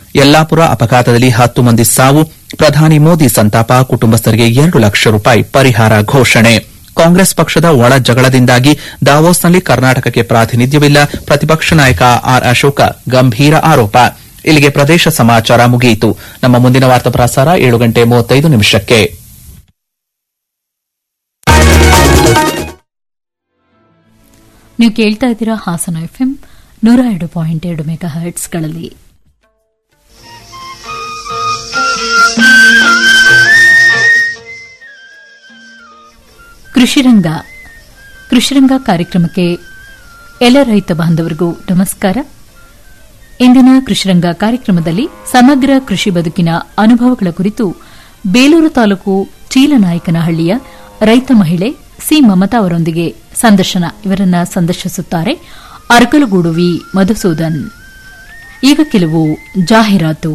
ಯಲ್ಲಾಪುರ ಅಪಘಾತದಲ್ಲಿ ಹತ್ತು ಮಂದಿ ಸಾವು ಪ್ರಧಾನಿ ಮೋದಿ ಸಂತಾಪ ಕುಟುಂಬಸ್ಥರಿಗೆ ಎರಡು ಲಕ್ಷ ರೂಪಾಯಿ ಪರಿಹಾರ ಘೋಷಣೆ ಕಾಂಗ್ರೆಸ್ ಪಕ್ಷದ ಒಳ ಜಗಳದಿಂದಾಗಿ ದಾವೋಸ್ನಲ್ಲಿ ಕರ್ನಾಟಕಕ್ಕೆ ಪ್ರಾತಿನಿಧ್ಯವಿಲ್ಲ ಪ್ರತಿಪಕ್ಷ ನಾಯಕ ಆರ್ ಅಶೋಕ ಗಂಭೀರ ಆರೋಪ ಇಲ್ಲಿಗೆ ಪ್ರದೇಶ ಸಮಾಚಾರ ಮುಗಿಯಿತು ನಮ್ಮ ಮುಂದಿನ ವಾರ್ತಾ ಪ್ರಸಾರ ಏಳು ಗಂಟೆ ಮೂವತ್ತೈದು ನಿಮಿಷಕ್ಕೆ ನೀವು ಕೇಳ್ತಾ ಇದ್ದೀರಾ ಹಾಸನ ಎಫ್ಎಂ ನೂರ ಎರಡು ಪಾಯಿಂಟ್ ಎರಡು ಮೆಗಾ ಹರ್ಟ್ಸ್ಗಳಲ್ಲಿ ಕೃಷಿರಂಗ ಕೃಷಿರಂಗ ಕಾರ್ಯಕ್ರಮಕ್ಕೆ ಎಲ್ಲ ರೈತ ಬಾಂಧವರಿಗೂ ನಮಸ್ಕಾರ ಇಂದಿನ ಕೃಷಿರಂಗ ಕಾರ್ಯಕ್ರಮದಲ್ಲಿ ಸಮಗ್ರ ಕೃಷಿ ಬದುಕಿನ ಅನುಭವಗಳ ಕುರಿತು ಬೇಲೂರು ತಾಲೂಕು ಚೀಲನಾಯಕನಹಳ್ಳಿಯ ರೈತ ಮಹಿಳೆ ಸಿ ಮಮತಾ ಅವರೊಂದಿಗೆ ಸಂದರ್ಶನ ಇವರನ್ನ ಸಂದರ್ಶಿಸುತ್ತಾರೆ ಅರಕಲಗೂಡು ವಿ ಮಧುಸೂದನ್ ಈಗ ಕೆಲವು ಜಾಹೀರಾತು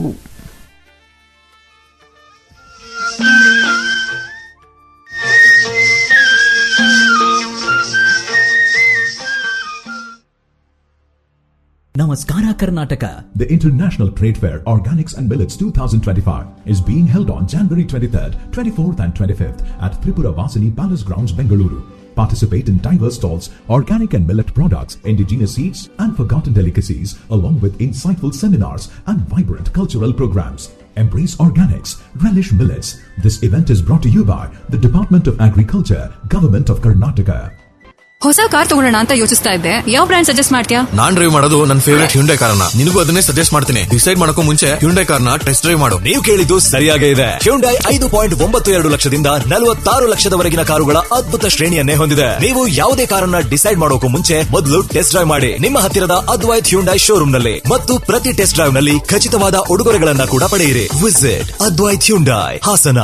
Namaskara Karnataka. The International Trade Fair Organics and Millets 2025 is being held on January 23rd, 24th and 25th at Tripura Vasini Palace Grounds, Bengaluru. Participate in diverse stalls, organic and millet products, indigenous seeds and forgotten delicacies along with insightful seminars and vibrant cultural programs. Embrace organics, relish millets. This event is brought to you by the Department of Agriculture, Government of Karnataka. ಹೊಸ car ತಗೊಳ್ಳೋಣ ಅಂತ ಯೋಚಿಸ್ತಾ ಇದ್ದೆ ಯಾವ brand suggest ಮಾಡ್ತೀಯಾ ನಾನ್ drive ಮಾಡೋದು ನನ್ನ favourite Hyundai ಕಾರನ್ನ ನಿನಗೂ ಅದನ್ನೇ ಸಜೆಸ್ಟ್ ಮಾಡ್ತೀನಿ ಡಿಸೈಡ್ ಮಾಡಕ್ಕೂ ಮುಂಚೆ ಹ್ಯುಂಡೈ ಕಾರ್ನ ಟೆಸ್ಟ್ ಡ್ರೈವ್ ಮಾಡು ನೀವು ಕೇಳಿದ್ದು ಸರಿಯಾಗೇ ಇದೆ ಹ್ಯುಂಡೈ ಐದು ಪಾಯಿಂಟ್ ಒಂಬತ್ತು ಎರಡು ಲಕ್ಷದಿಂದ ನಲವತ್ತಾರು ಲಕ್ಷದವರೆಗಿನ ಕಾರುಗಳ ಅದ್ಭುತ ಶ್ರೇಣಿಯನ್ನೇ ಹೊಂದಿದೆ ನೀವು ಯಾವುದೇ ಕಾರನ್ನ ಡಿಸೈಡ್ ಮಾಡೋಕು ಮುಂಚೆ ಮೊದಲು ಟೆಸ್ಟ್ ಡ್ರೈವ್ ಮಾಡಿ ನಿಮ್ಮ ಹತ್ತಿರದ ಅದ್ವೈತ್ ಹ್ಯುಂಡೈ ಶೋರೂಮ್ ನಲ್ಲಿ ಮತ್ತು ಪ್ರತಿ ಟೆಸ್ಟ್ ಡ್ರೈವ್ ನಲ್ಲಿ ಖಚಿತವಾದ ಉಡುಗೊರೆಗಳನ್ನ ಕೂಡ ಪಡೆಯಿರಿ ವಿಸಿಟ್ ಅದ್ವೈತ್ ಹ್ಯುಂಡೈ ಹಾಸನ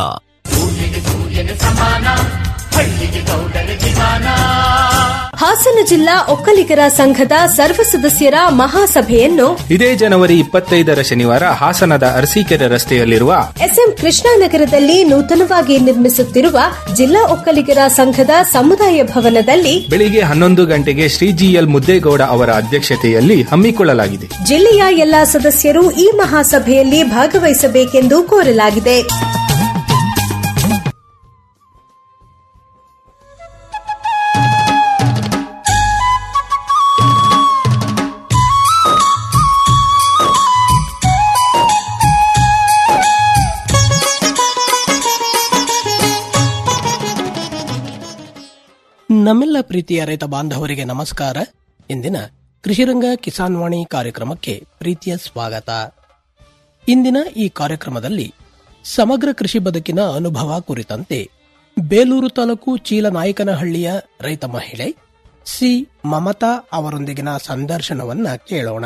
ಹಾಸನ ಜಿಲ್ಲಾ ಒಕ್ಕಲಿಗರ ಸಂಘದ ಸರ್ವ ಸದಸ್ಯರ ಮಹಾಸಭೆಯನ್ನು ಇದೇ ಜನವರಿ ಇಪ್ಪತ್ತೈದರ ಶನಿವಾರ ಹಾಸನದ ಅರಸೀಕೆರೆ ರಸ್ತೆಯಲ್ಲಿರುವ ಎಸ್ಎಂ ಕೃಷ್ಣಾನಗರದಲ್ಲಿ ನೂತನವಾಗಿ ನಿರ್ಮಿಸುತ್ತಿರುವ ಜಿಲ್ಲಾ ಒಕ್ಕಲಿಗರ ಸಂಘದ ಸಮುದಾಯ ಭವನದಲ್ಲಿ ಬೆಳಿಗ್ಗೆ ಹನ್ನೊಂದು ಗಂಟೆಗೆ ಶ್ರೀ ಜಿಎಲ್ ಮುದ್ದೇಗೌಡ ಅವರ ಅಧ್ಯಕ್ಷತೆಯಲ್ಲಿ ಹಮ್ಮಿಕೊಳ್ಳಲಾಗಿದೆ ಜಿಲ್ಲೆಯ ಎಲ್ಲಾ ಸದಸ್ಯರು ಈ ಮಹಾಸಭೆಯಲ್ಲಿ ಭಾಗವಹಿಸಬೇಕೆಂದು ಕೋರಲಾಗಿದೆ ನಮ್ಮೆಲ್ಲ ಪ್ರೀತಿಯ ರೈತ ಬಾಂಧವರಿಗೆ ನಮಸ್ಕಾರ ಇಂದಿನ ಕೃಷಿರಂಗ ಕಿಸಾನ್ ವಾಣಿ ಕಾರ್ಯಕ್ರಮಕ್ಕೆ ಪ್ರೀತಿಯ ಸ್ವಾಗತ ಇಂದಿನ ಈ ಕಾರ್ಯಕ್ರಮದಲ್ಲಿ ಸಮಗ್ರ ಕೃಷಿ ಬದುಕಿನ ಅನುಭವ ಕುರಿತಂತೆ ಬೇಲೂರು ತಾಲೂಕು ಚೀಲನಾಯಕನಹಳ್ಳಿಯ ರೈತ ಮಹಿಳೆ ಸಿ ಮಮತಾ ಅವರೊಂದಿಗಿನ ಸಂದರ್ಶನವನ್ನ ಕೇಳೋಣ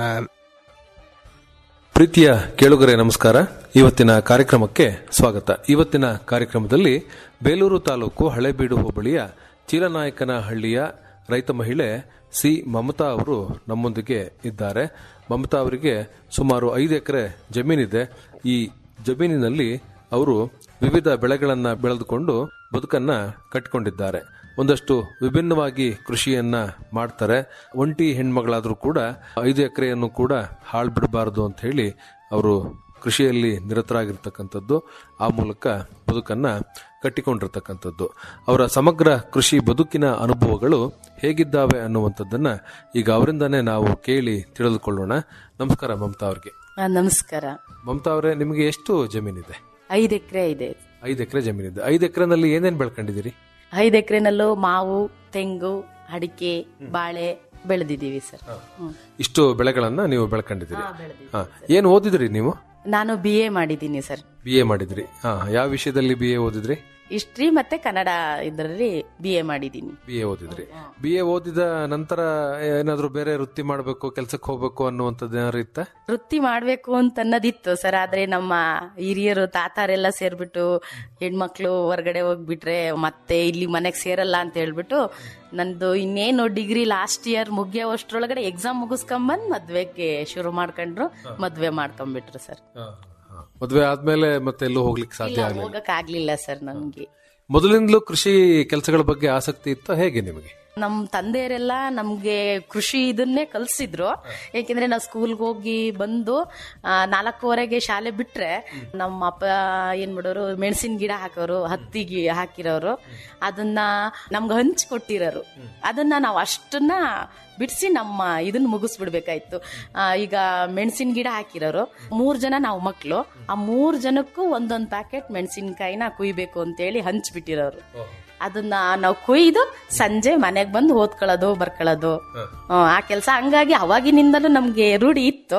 ಪ್ರೀತಿಯ ಕೇಳುಗರೆ ನಮಸ್ಕಾರ ಇವತ್ತಿನ ಕಾರ್ಯಕ್ರಮಕ್ಕೆ ಸ್ವಾಗತ ಇವತ್ತಿನ ಕಾರ್ಯಕ್ರಮದಲ್ಲಿ ಬೇಲೂರು ತಾಲೂಕು ಹಳೇಬೀಡು ಹೋಬಳಿಯ ಚೀಲನಾಯಕನಹಳ್ಳಿಯ ರೈತ ಮಹಿಳೆ ಸಿ ಮಮತಾ ಅವರು ನಮ್ಮೊಂದಿಗೆ ಇದ್ದಾರೆ ಮಮತಾ ಅವರಿಗೆ ಸುಮಾರು ಐದು ಎಕರೆ ಜಮೀನಿದೆ ಈ ಜಮೀನಿನಲ್ಲಿ ಅವರು ವಿವಿಧ ಬೆಳೆಗಳನ್ನ ಬೆಳೆದುಕೊಂಡು ಬದುಕನ್ನ ಕಟ್ಟಿಕೊಂಡಿದ್ದಾರೆ ಒಂದಷ್ಟು ವಿಭಿನ್ನವಾಗಿ ಕೃಷಿಯನ್ನ ಮಾಡ್ತಾರೆ ಒಂಟಿ ಹೆಣ್ಮಗಳಾದ್ರೂ ಕೂಡ ಐದು ಎಕರೆಯನ್ನು ಕೂಡ ಹಾಳು ಬಿಡಬಾರದು ಅಂತ ಹೇಳಿ ಅವರು ಕೃಷಿಯಲ್ಲಿ ನಿರತರಾಗಿರ್ತಕ್ಕಂಥದ್ದು ಆ ಮೂಲಕ ಬದುಕನ್ನ ಕಟ್ಟಿಕೊಂಡಿರ್ತಕ್ಕಂಥದ್ದು ಅವರ ಸಮಗ್ರ ಕೃಷಿ ಬದುಕಿನ ಅನುಭವಗಳು ಹೇಗಿದ್ದಾವೆ ಅನ್ನುವಂಥದ್ದನ್ನ ಈಗ ಅವರಿಂದಾನೇ ನಾವು ಕೇಳಿ ತಿಳಿದುಕೊಳ್ಳೋಣ ನಮಸ್ಕಾರ ಮಮತಾ ಅವ್ರಿಗೆ ನಮಸ್ಕಾರ ಮಮತಾ ಅವರೇ ನಿಮಗೆ ಎಷ್ಟು ಜಮೀನಿದೆ ಐದು ಎಕರೆ ಇದೆ ಐದು ಎಕರೆ ಜಮೀನಿದೆ ಐದು ಎಕರೆನಲ್ಲಿ ಏನೇನ್ ಬೆಳ್ಕೊಂಡಿದ್ದೀರಿ ಐದು ಎಕರೆನಲ್ಲೂ ಮಾವು ತೆಂಗು ಅಡಿಕೆ ಬಾಳೆ ಬೆಳೆದಿದ್ದೀವಿ ಸರ್ ಹ್ಮ್. ಇಷ್ಟು ಬೆಳೆಗಳನ್ನ ನೀವು ಬೆಳ್ಕೊಂಡಿದ್ದೀರಿ ಹಾ, ಬೆಳೆದಿದ್ದೀವಿ ಹಾ ಏನ್ ಓದಿದ್ರಿ ನೀವು ನಾನು ಬಿ ಎ ಮಾಡಿದ್ದೀನಿ ಸರ್ ಬಿ ಎ ಮಾಡಿದ್ರಿ ಹಾ ಯಾವ ವಿಷಯದಲ್ಲಿ ಬಿ ಎ ಓದಿದ್ರಿ ಹಿಸ್ಟ್ರಿ ಮತ್ತೆ ಕನ್ನಡ ಇದರಲ್ಲಿ ಬಿ ಎ ಮಾಡಿದ್ದೀನಿ ಬಿ ಎ ಓದಿದ್ರಿ ಬಿ ಎ ಓದಿದ ನಂತರ ಏನಾದ್ರು ಬೇರೆ ವೃತ್ತಿ ಮಾಡಬೇಕು ಕೆಲ್ಸಕ್ಕೆ ಹೋಗ್ಬೇಕು ಅನ್ನುವಂಥದ್ದು ಏನಾದ್ರು ಇತ್ತ ವೃತ್ತಿ ಮಾಡ್ಬೇಕು ಅಂತ ಅನ್ನೋದಿತ್ತು ಸರ್ ಆದ್ರೆ ನಮ್ಮ ಹಿರಿಯರು ತಾತಾರೆಲ್ಲ ಸೇರ್ಬಿಟ್ಟು ಹೆಣ್ಮಕ್ಳು ಹೊರಗಡೆ ಹೋಗ್ಬಿಟ್ರೆ ಮತ್ತೆ ಇಲ್ಲಿ ಮನೆಗೆ ಸೇರಲ್ಲ ಅಂತ ಹೇಳ್ಬಿಟ್ಟು ನಂದು ಇನ್ನೇನು ಡಿಗ್ರಿ ಲಾಸ್ಟ್ ಇಯರ್ ಮುಗಿಯೋಷ್ಟ್ರೊಳಗಡೆ ಎಕ್ಸಾಮ್ ಮುಗಿಸ್ಕೊಂಬಂದ್ ಮದ್ವೆಗೆ ಶುರು ಮಾಡ್ಕೊಂಡ್ರು ಮದ್ವೆ ಮಾಡ್ಕೊಂಡ್ಬಿಟ್ರು ಸರ್ ಮದ್ವೆ ಆದ್ಮೇಲೆ ಮತ್ತೆ ಎಲ್ಲೂ ಹೋಗ್ಲಿಕ್ಕೆ ಸಾಧ್ಯ ಆಗಲಿಲ್ಲ ಹೋಗಕ್ ಆಗ್ಲಿಲ್ಲ ಸರ್ ನನ್ಗೆ ಮೊದಲಿಂದಲೂ ಕೃಷಿ ಕೆಲಸಗಳ ಬಗ್ಗೆ ಆಸಕ್ತಿ ಇತ್ತ ಹೇಗೆ ನಿಮಗೆ ನಮ್ ತಂದೆಯರೆಲ್ಲ ನಮ್ಗೆ ಕೃಷಿ ಇದನ್ನೇ ಕಲ್ಸಿದ್ರು ಯಾಕೆಂದ್ರೆ ನಾವು ಸ್ಕೂಲ್ಗೆ ಹೋಗಿ ಬಂದು ಆ, ನಾಲ್ಕೂವರೆಗೆ ಶಾಲೆ ಬಿಟ್ರೆ ನಮ್ಮ ಅಪ್ಪ ಏನ್ ಮಾಡೋರು ಮೆಣಸಿನ ಗಿಡ ಹಾಕೋರು ಹತ್ತಿ ಗಿ ಹಾಕಿರೋರು ಅದನ್ನ ನಮ್ಗೆ ಹಂಚ್ಕೊಟ್ಟಿರೋರು ಅದನ್ನ ನಾವು ಅಷ್ಟನ್ನ ಬಿಡಿಸಿ ನಮ್ಮ ಇದನ್ನ ಮುಗಿಸ್ಬಿಡ್ಬೇಕಾಯ್ತು ಆ, ಈಗ ಮೆಣಸಿನ ಗಿಡ ಹಾಕಿರೋರು ಮೂರ್ ಜನ ನಾವು ಮಕ್ಕಳು ಆ ಮೂರ್ ಜನಕ್ಕೂ ಒಂದೊಂದ್ ಪ್ಯಾಕೆಟ್ ಮೆಣಸಿನಕಾಯಿನ ಕುಯ್ಬೇಕು ಅಂತೇಳಿ ಹಂಚ್ಬಿಟ್ಟಿರೋರು ಅದನ್ನ ನಾವು ಕೊಯ್ದು ಸಂಜೆ ಮನೆಗ್ ಬಂದು ಓದ್ಕೊಳ್ಳೋದು ಬರ್ಕೊಳ್ಳೋದು ಆ, ಆ ಕೆಲಸ ಹಂಗಾಗಿ ಅವಾಗಿನಿಂದಲೂ ನಮ್ಗೆ ರೂಢಿ ಇತ್ತು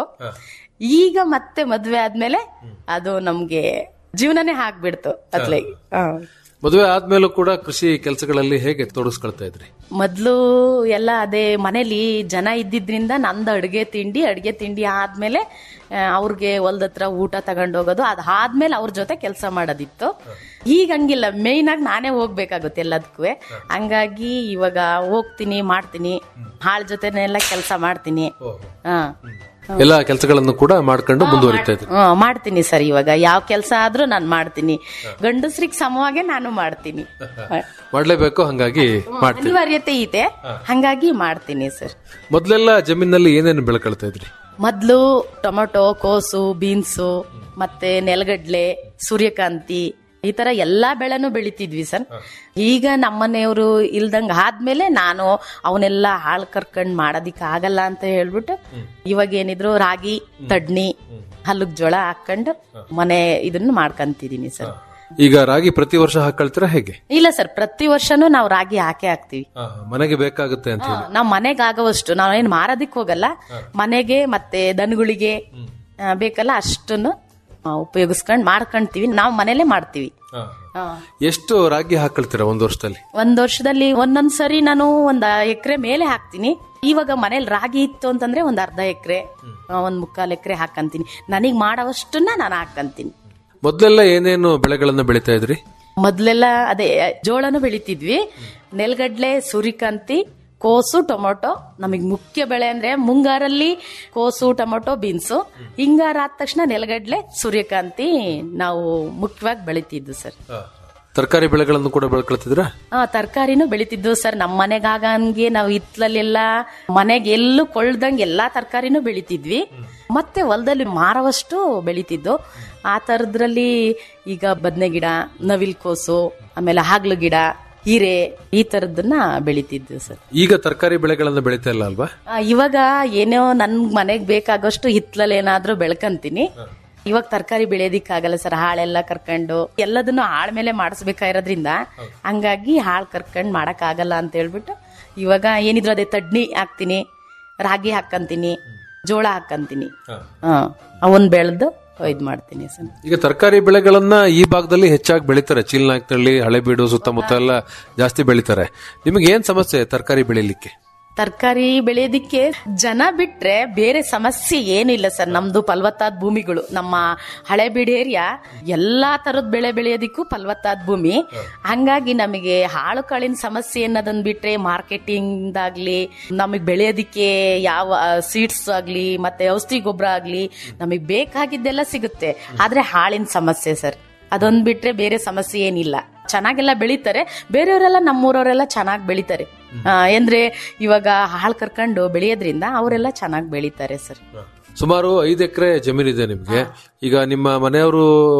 ಈಗ ಮತ್ತೆ ಮದ್ವೆ ಆದ್ಮೇಲೆ ಅದು ನಮ್ಗೆ ಜೀವನನೇ ಆಗ್ಬಿಡ್ತು ಅತ್ಲಾಗಿ ಮದುವೆ ಆದ್ಮೇಲೂ ಕೂಡ ಕೃಷಿ ಕೆಲಸಗಳಲ್ಲಿ ಹೇಗೆ ತೊಡಗಿಸ್ಕೊಳ್ತಾ ಇದ್ರಿ ಮೊದ್ಲು ಎಲ್ಲ ಅದೇ ಮನೇಲಿ ಜನ ಇದ್ದಿದ್ರಿಂದ ನಂದು ಅಡ್ಗೆ ತಿಂಡಿ ಅಡ್ಗೆ ತಿಂಡಿ ಆದ್ಮೇಲೆ ಆ, ಅವ್ರಿಗೆ ಹೊಲ್ದತ್ರ ಊಟ ತಗೊಂಡೋಗೋದು ಅದಾದ್ಮೇಲೆ ಅವ್ರ ಜೊತೆ ಕೆಲಸ ಮಾಡೋದಿತ್ತು ಈಗ ಹಂಗಿಲ್ಲ ಮೇಯ್ನ್ ಆಗಿ ನಾನೇ ಹೋಗ್ಬೇಕಾಗುತ್ತೆ ಎಲ್ಲದಕ್ಕೂ ಹಂಗಾಗಿ ಇವಾಗ ಹೋಗ್ತೀನಿ ಮಾಡ್ತೀನಿ ಹಾಳ್ ಜೊತೆನೆಲ್ಲ ಕೆಲಸ ಮಾಡ್ತೀನಿ ಹಾ ಎಲ್ಲ ಕೆಲಸಗಳನ್ನು ಕೂಡ ಮಾಡ್ಕೊಂಡು ಮುಂದುವರಿತಾ ಇದ್ರಿ ಹ್ಮ್, ಮಾಡ್ತೀನಿ ಸರ್ ಇವಾಗ ಯಾವ ಕೆಲಸ ಆದ್ರೂ ನಾನು ಮಾಡ್ತೀನಿ ಗಂಡಸ್ರಿಗೆ ಸಮವಾಗೆ ನಾನು ಮಾಡ್ತೀನಿ ಮಾಡ್ಲೇಬೇಕು ಹಂಗಾಗಿ ಮಾಡ್ತೀವಿ ಅನಿವಾರ್ಯತೆ ಇದೆ ಹಂಗಾಗಿ ಮಾಡ್ತೀನಿ ಸರ್ ಮೊದ್ಲೆಲ್ಲ ಜಮೀನಲ್ಲಿ ಏನೇನು ಬೆಳ್ಕೊಳ್ತಾ ಇದ್ರಿ ಮೊದ್ಲು ಟೊಮೊಟೊ ಕೋಸು ಬೀನ್ಸು ಮತ್ತೆ ನೆಲಗಡ್ಲೆ ಸೂರ್ಯಕಾಂತಿ ಈ ತರ ಎಲ್ಲಾ ಬೆಳೆನೂ ಬೆಳಿತಿದ್ವಿ ಸರ್ ಈಗ ನಮ್ಮನೆಯವರು ಇಲ್ದಂಗ ಆದ್ಮೇಲೆ ನಾನು ಅವನ್ನೆಲ್ಲ ಹಾಳ್ ಕರ್ಕೊಂಡ್ ಮಾಡೋದಿಕ್ ಆಗಲ್ಲ ಅಂತ ಹೇಳ್ಬಿಟ್ಟು ಇವಾಗ ಏನಿದ್ರು ರಾಗಿ ತಡ್ನಿ ಹಲ್ಲುಗ್ ಜೋಳ ಹಾಕೊಂಡು ಮನೆ ಇದನ್ನ ಮಾಡ್ಕಂತಿದೀನಿ ಸರ್ ಈಗ ರಾಗಿ ಪ್ರತಿ ವರ್ಷ ಹಾಕೊಳ್ತೀರಾ ಹೇಗೆ ಇಲ್ಲ ಸರ್ ಪ್ರತಿ ವರ್ಷನೂ ನಾವು ರಾಗಿ ಹಾಕೇ ಹಾಕ್ತಿವಿ ಮನೆಗೆ ಬೇಕಾಗುತ್ತೆ ಅಂತ ಹೇಳಿ ನಾವ್ ಮನೆಗೆ ಆಗೋವಷ್ಟು ನಾವೇನ್ ಮಾರೋದಿಕ್ ಹೋಗಲ್ಲ ಮನೆಗೆ ಮತ್ತೆ ದನಗಳಿಗೆ ಆ, ಬೇಕಲ್ಲ ಅಷ್ಟನ್ನು ಉಪಯೋಗಿಸ್ಕೊಂಡ್ ಮಾಡ್ಕೊಂತೀವಿ ನಾವು ಮನೇಲೆ ಮಾಡ್ತೀವಿ ಆ. ಎಷ್ಟು ರಾಗಿ ಹಾಕೊಳ್ತೀರಾ ಒಂದು ವರ್ಷದಲ್ಲಿ ಒಂದ್ ವರ್ಷದಲ್ಲಿ ಒಂದೊಂದ್ ಸರಿ ನಾನು ಒಂದ್ ಎಕರೆ ಮೇಲೆ ಹಾಕ್ತೀನಿ ಇವಾಗ ಮನೇಲಿ ರಾಗಿ ಇತ್ತು ಅಂತಂದ್ರೆ ಒಂದ್ ಅರ್ಧ ಎಕರೆ ಒಂದ್ ಮುಕ್ಕಾಲ್ ಎಕರೆ ಹಾಕಂತೀನಿ ನನಗ್ ಮಾಡೋವಷ್ಟನ್ನ ನಾನು ಹಾಕಂತೀನಿ ಮೊದ್ಲೆಲ್ಲ ಏನೇನು ಬೆಳೆಗಳನ್ನ ಬೆಳಿತಾ ಇದ್ರಿ ಮೊದ್ಲೆಲ್ಲ ಅದೇ ಜೋಳನು ಬೆಳಿತಿದ್ವಿ ನೆಲಗಡ್ಲೆ ಸೂರ್ಯಕಾಂತಿ ಕೋಸು ಟೊಮೊಟೊ ನಮಗ್ ಮುಖ್ಯ ಬೆಳೆ ಅಂದ್ರೆ ಮುಂಗಾರಲ್ಲಿ ಕೋಸು ಟೊಮೊಟೊ ಬೀನ್ಸು ಹಿಂಗಾರ ಆದ ತಕ್ಷಣ ನೆಲಗಡ್ಲೆ ಸೂರ್ಯಕಾಂತಿ ನಾವು ಮುಖ್ಯವಾಗಿ ಬೆಳಿತಿದ್ದು ಸರ್ ತರಕಾರಿ ಬೆಳೆಗಳನ್ನು ಕೂಡ ಬೆಳ್ಕೊಳ್ತಿದ್ರಾ ಆ ತರಕಾರಿನೂ ಬೆಳಿತಿದ್ದು ಸರ್ ನಮ್ಮ ಮನೆಗಾಗಂಗೆ ನಾವು ಹಿತ್ಲಲ್ಲೆಲ್ಲ ಮನೆಗೆ ಎಲ್ಲೂ ಕೊಳ್ಳದಂಗೆ ಎಲ್ಲಾ ತರಕಾರಿನೂ ಬೆಳಿತಿದ್ವಿ ಮತ್ತೆ ಹೊಲದಲ್ಲಿ ಮಾರವಷ್ಟು ಬೆಳಿತಿದ್ದು ಆ ತರದ್ರಲ್ಲಿ ಈಗ ಬದನೆ ಗಿಡ ನವಿಲ್ ಕೋಸು ಆಮೇಲೆ ಹಾಗ್ಲು ಗಿಡ ಹೀರೆ ಈ ತರದನ್ನ ಬೆಳಿತಿದ್ವಿ ಸರ್ ಈಗ ತರಕಾರಿ ಬೆಳೆಗಳನ್ನ ಬೆಳಿತಾ ಇಲ್ಲ ಅಲ್ವಾ ಆ, ಇವಾಗ ಏನೋ ನನ್ ಮನೆಗ್ ಬೇಕಾಗೋಷ್ಟು ಹಿತ್ಲಲ್ಲಿ ಏನಾದ್ರೂ ಬೆಳ್ಕಂತೀನಿ ಇವಾಗ ತರಕಾರಿ ಬೆಳೆಯೋದಿಕ್ಕಾಗಲ್ಲ ಸರ್ ಹಾಳೆಲ್ಲ ಕರ್ಕೊಂಡು ಎಲ್ಲದನ್ನು ಹಾಳ್ ಮೇಲೆ ಮಾಡಿಸ್ಬೇಕಾಗಿರೋದ್ರಿಂದ ಹಂಗಾಗಿ ಹಾಳ್ ಕರ್ಕೊಂಡ್ ಮಾಡಕ್ ಆಗಲ್ಲ ಅಂತ ಹೇಳ್ಬಿಟ್ಟು ಇವಾಗ ಏನಿದ್ರು ಅದೇ ತಡ್ನಿ ಹಾಕ್ತೀನಿ ರಾಗಿ ಹಾಕಂತೀನಿ ಜೋಳ ಹಾಕಂತೀನಿ ಹ ಅವನ್ ಬೆಳೆದು ಇದ್ ಮಾಡ್ತೀನಿ ಸರ್ ಈಗ ತರಕಾರಿ ಬೆಳೆಗಳನ್ನ ಈ ಭಾಗದಲ್ಲಿ ಹೆಚ್ಚಾಗಿ ಬೆಳಿತಾರೆ ಚೀಲ್ನಾಕ್ತಳ್ಳಿ ಹಳೆಬೀಡು ಸುತ್ತಮುತ್ತ ಎಲ್ಲ ಜಾಸ್ತಿ ಬೆಳಿತಾರೆ ನಿಮಗೆ ಏನ್ ಸಮಸ್ಯೆ ತರಕಾರಿ ಬೆಳಿಲಿಕ್ಕೆ ತರಕಾರಿ ಬೆಳೆಯೋದಿಕ್ಕೆ ಜನ ಬಿಟ್ರೆ ಬೇರೆ ಸಮಸ್ಯೆ ಏನಿಲ್ಲ ಸರ್ ನಮ್ದು ಫಲವತ್ತಾದ ಭೂಮಿಗಳು ನಮ್ಮ ಹಳೆಬೀಡು ಏರಿಯಾ ಎಲ್ಲಾ ತರದ ಬೆಳೆ ಬೆಳೆಯೋದಿಕ್ಕೂ ಫಲವತ್ತಾದ ಭೂಮಿ ಹಂಗಾಗಿ ನಮಗೆ ಹಾಳು ಕಾಳಿನ ಸಮಸ್ಯೆ ಅನ್ನೋದನ್ನ ಬಿಟ್ರೆ ಮಾರ್ಕೆಟಿಂಗ್ ಆಗ್ಲಿ ನಮಗೆ ಬೆಳೆಯೋದಿಕ್ಕೆ ಯಾವ ಸೀಡ್ಸ್ ಆಗ್ಲಿ ಮತ್ತೆ ಔಷಧಿ ಗೊಬ್ಬರ ಆಗ್ಲಿ ನಮಗೆ ಬೇಕಾಗಿದ್ದೆಲ್ಲ ಸಿಗುತ್ತೆ ಆದ್ರೆ ಹಾಳಿನ ಸಮಸ್ಯೆ ಸರ್ ಅದೊಂದ್ ಬಿಟ್ರೆ ಬೇರೆ ಸಮಸ್ಯೆ ಏನಿಲ್ಲ ಚೆನ್ನಾಗೆಲ್ಲ ಬೆಳಿತಾರೆ ಬೇರೆಯವರೆಲ್ಲ ನಮ್ಮೂರವರೆಲ್ಲ ಚೆನ್ನಾಗಿ ಬೆಳಿತಾರೆ ಆ, ಅಂದ್ರೆ ಇವಾಗ ಹಾಳು ಕರ್ಕೊಂಡು ಬೆಳೆಯೋದ್ರಿಂದ ಅವರೆಲ್ಲ ಚೆನ್ನಾಗಿ ಬೆಳಿತಾರೆ ಸರ್ ಸುಮಾರು ಐದು ಎಕರೆ ಜಮೀನಿದೆ ನಿಮ್ಗೆ ಈಗ ನಿಮ್ಮ ಮನೆಯವರು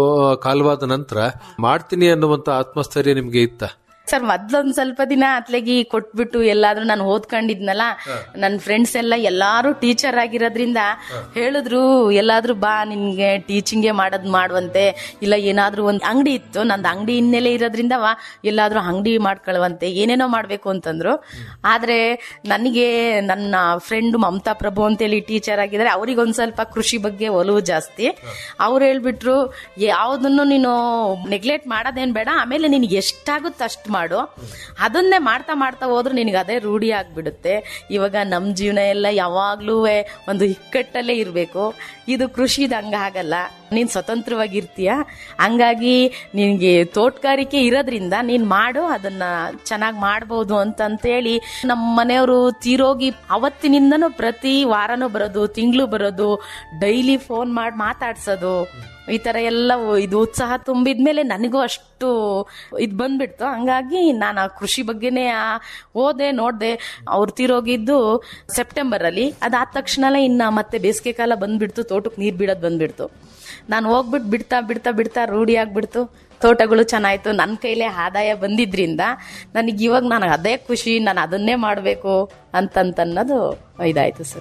ಕಾಲವಾದ ನಂತರ ಮಾಡ್ತೀನಿ ಅನ್ನುವಂತ ಆತ್ಮಸ್ಥೈರ್ಯ ನಿಮ್ಗೆ ಇತ್ತ ಸರ್ ಮೊದ್ಲೊಂದ್ ಸ್ವಲ್ಪ ದಿನ ಅತ್ಲೆಗಿ ಕೊಟ್ಬಿಟ್ಟು ಎಲ್ಲಾದ್ರೂ ನಾನು ಓದ್ಕೊಂಡಿದ್ನಲ್ಲ ನನ್ನ ಫ್ರೆಂಡ್ಸ್ ಎಲ್ಲ ಎಲ್ಲಾರು ಟೀಚರ್ ಆಗಿರೋದ್ರಿಂದ ಹೇಳಿದ್ರು ಎಲ್ಲಾದ್ರೂ ಬಾ ನಿನ್ಗೆ ಟೀಚಿಂಗೇ ಮಾಡೋದ್ ಮಾಡುವಂತೆ ಇಲ್ಲ ಏನಾದ್ರೂ ಒಂದ್ ಅಂಗಡಿ ಇತ್ತು ನಂದು ಅಂಗಡಿ ಹಿನ್ನೆಲೆ ಇರೋದ್ರಿಂದ ವಾ ಎಲ್ಲಾದ್ರೂ ಅಂಗಡಿ ಮಾಡ್ಕೊಳ್ಳುವಂತೆ ಏನೇನೋ ಮಾಡ್ಬೇಕು ಅಂತಂದ್ರು ಆದ್ರೆ ನನಗೆ ನನ್ನ ಫ್ರೆಂಡ್ ಮಮತಾ ಪ್ರಭು ಅಂತೇಳಿ ಟೀಚರ್ ಆಗಿದ್ದಾರೆ ಅವ್ರಿಗೆ ಒಂದ್ ಸ್ವಲ್ಪ ಕೃಷಿ ಬಗ್ಗೆ ಒಲವು ಜಾಸ್ತಿ ಅವ್ರು ಹೇಳ್ಬಿಟ್ರು ಯಾವ್ದನ್ನು ನೀನು ನೆಗ್ಲೆಕ್ಟ್ ಮಾಡೋದೇನ್ ಬೇಡ ಆಮೇಲೆ ನಿನ್ಗೆ ಎಷ್ಟಾಗುತ್ತೆ ಅಷ್ಟು ಮಾಡು ಅದನ್ನೇ ಮಾಡ್ತಾ ಮಾಡ್ತಾ ಹೋದ್ರೆ ನಿನಗೆ ಅದೇ ರೂಢಿ ಆಗ್ಬಿಡುತ್ತೆ ಇವಾಗ ನಮ್ಮ ಜೀವನ ಎಲ್ಲ ಯಾವಾಗ್ಲೂ ಒಂದು ಇಕ್ಕಟ್ಟಲ್ಲೇ ಇರಬೇಕು ಇದು ಕೃಷಿದ ಹಂಗಾಗಲ್ಲ ನೀನ್ ಸ್ವತಂತ್ರವಾಗಿರ್ತೀಯ ಹಂಗಾಗಿ ನಿನ್ಗೆ ತೋಟಗಾರಿಕೆ ಇರೋದ್ರಿಂದ ನೀನ್ ಮಾಡು ಅದನ್ನ ಚೆನ್ನಾಗಿ ಮಾಡ್ಬೋದು ಅಂತಂತೇಳಿ ನಮ್ಮ ಮನೆಯವರು ತೀರೋಗಿ ಅವತ್ತಿನಿಂದನೂ ಪ್ರತಿ ವಾರನೂ ಬರೋದು ತಿಂಗಳು ಬರೋದು ಡೈಲಿ ಫೋನ್ ಮಾಡಿ ಮಾತಾಡ್ಸೋದು ಈ ತರ ಎಲ್ಲ ಇದು ಉತ್ಸಾಹ ತುಂಬಿದ್ಮೇಲೆ ನನಗೂ ಅಷ್ಟು ಇದು ಬಂದ್ಬಿಡ್ತು ಹಂಗಾಗಿ ನಾನು ಆ ಕೃಷಿ ಬಗ್ಗೆನೇ ಆ- ಓದೆ ನೋಡ್ದೆ ಅವ್ರು ತೀರೋಗಿದ್ದು ಸೆಪ್ಟೆಂಬರ್ ಅಲ್ಲಿ ಅದಾದ ತಕ್ಷಣಲೇ ಇನ್ನ ಮತ್ತೆ ಬೇಸಿಗೆ ಕಾಲ ಬಂದ್ಬಿಡ್ತು ತೋಟಕ್ಕೆ ನೀರ್ ಬಿಡೋದ್ ಬಂದ್ಬಿಡ್ತು ನಾನು ಹೋಗ್ಬಿಟ್ಟು ಬಿಡ್ತಾ ಬಿಡ್ತಾ ಬಿಡ್ತಾ ರೂಢಿ ಆಗ್ಬಿಡ್ತು ತೋಟಗಳು ಚೆನ್ನಾಯ್ತು ನನ್ನ ಕೈಲೇ ಆದಾಯ ಬಂದಿದ್ರಿಂದ ನನಗೆ ಇವಾಗ ನಾನು ಅದೇ ಖುಷಿ ನಾನು ಅದನ್ನೇ ಮಾಡಬೇಕು ಅಂತಂತ ಅನ್ನೋದು ಇದಾಯ್ತು ಸರ್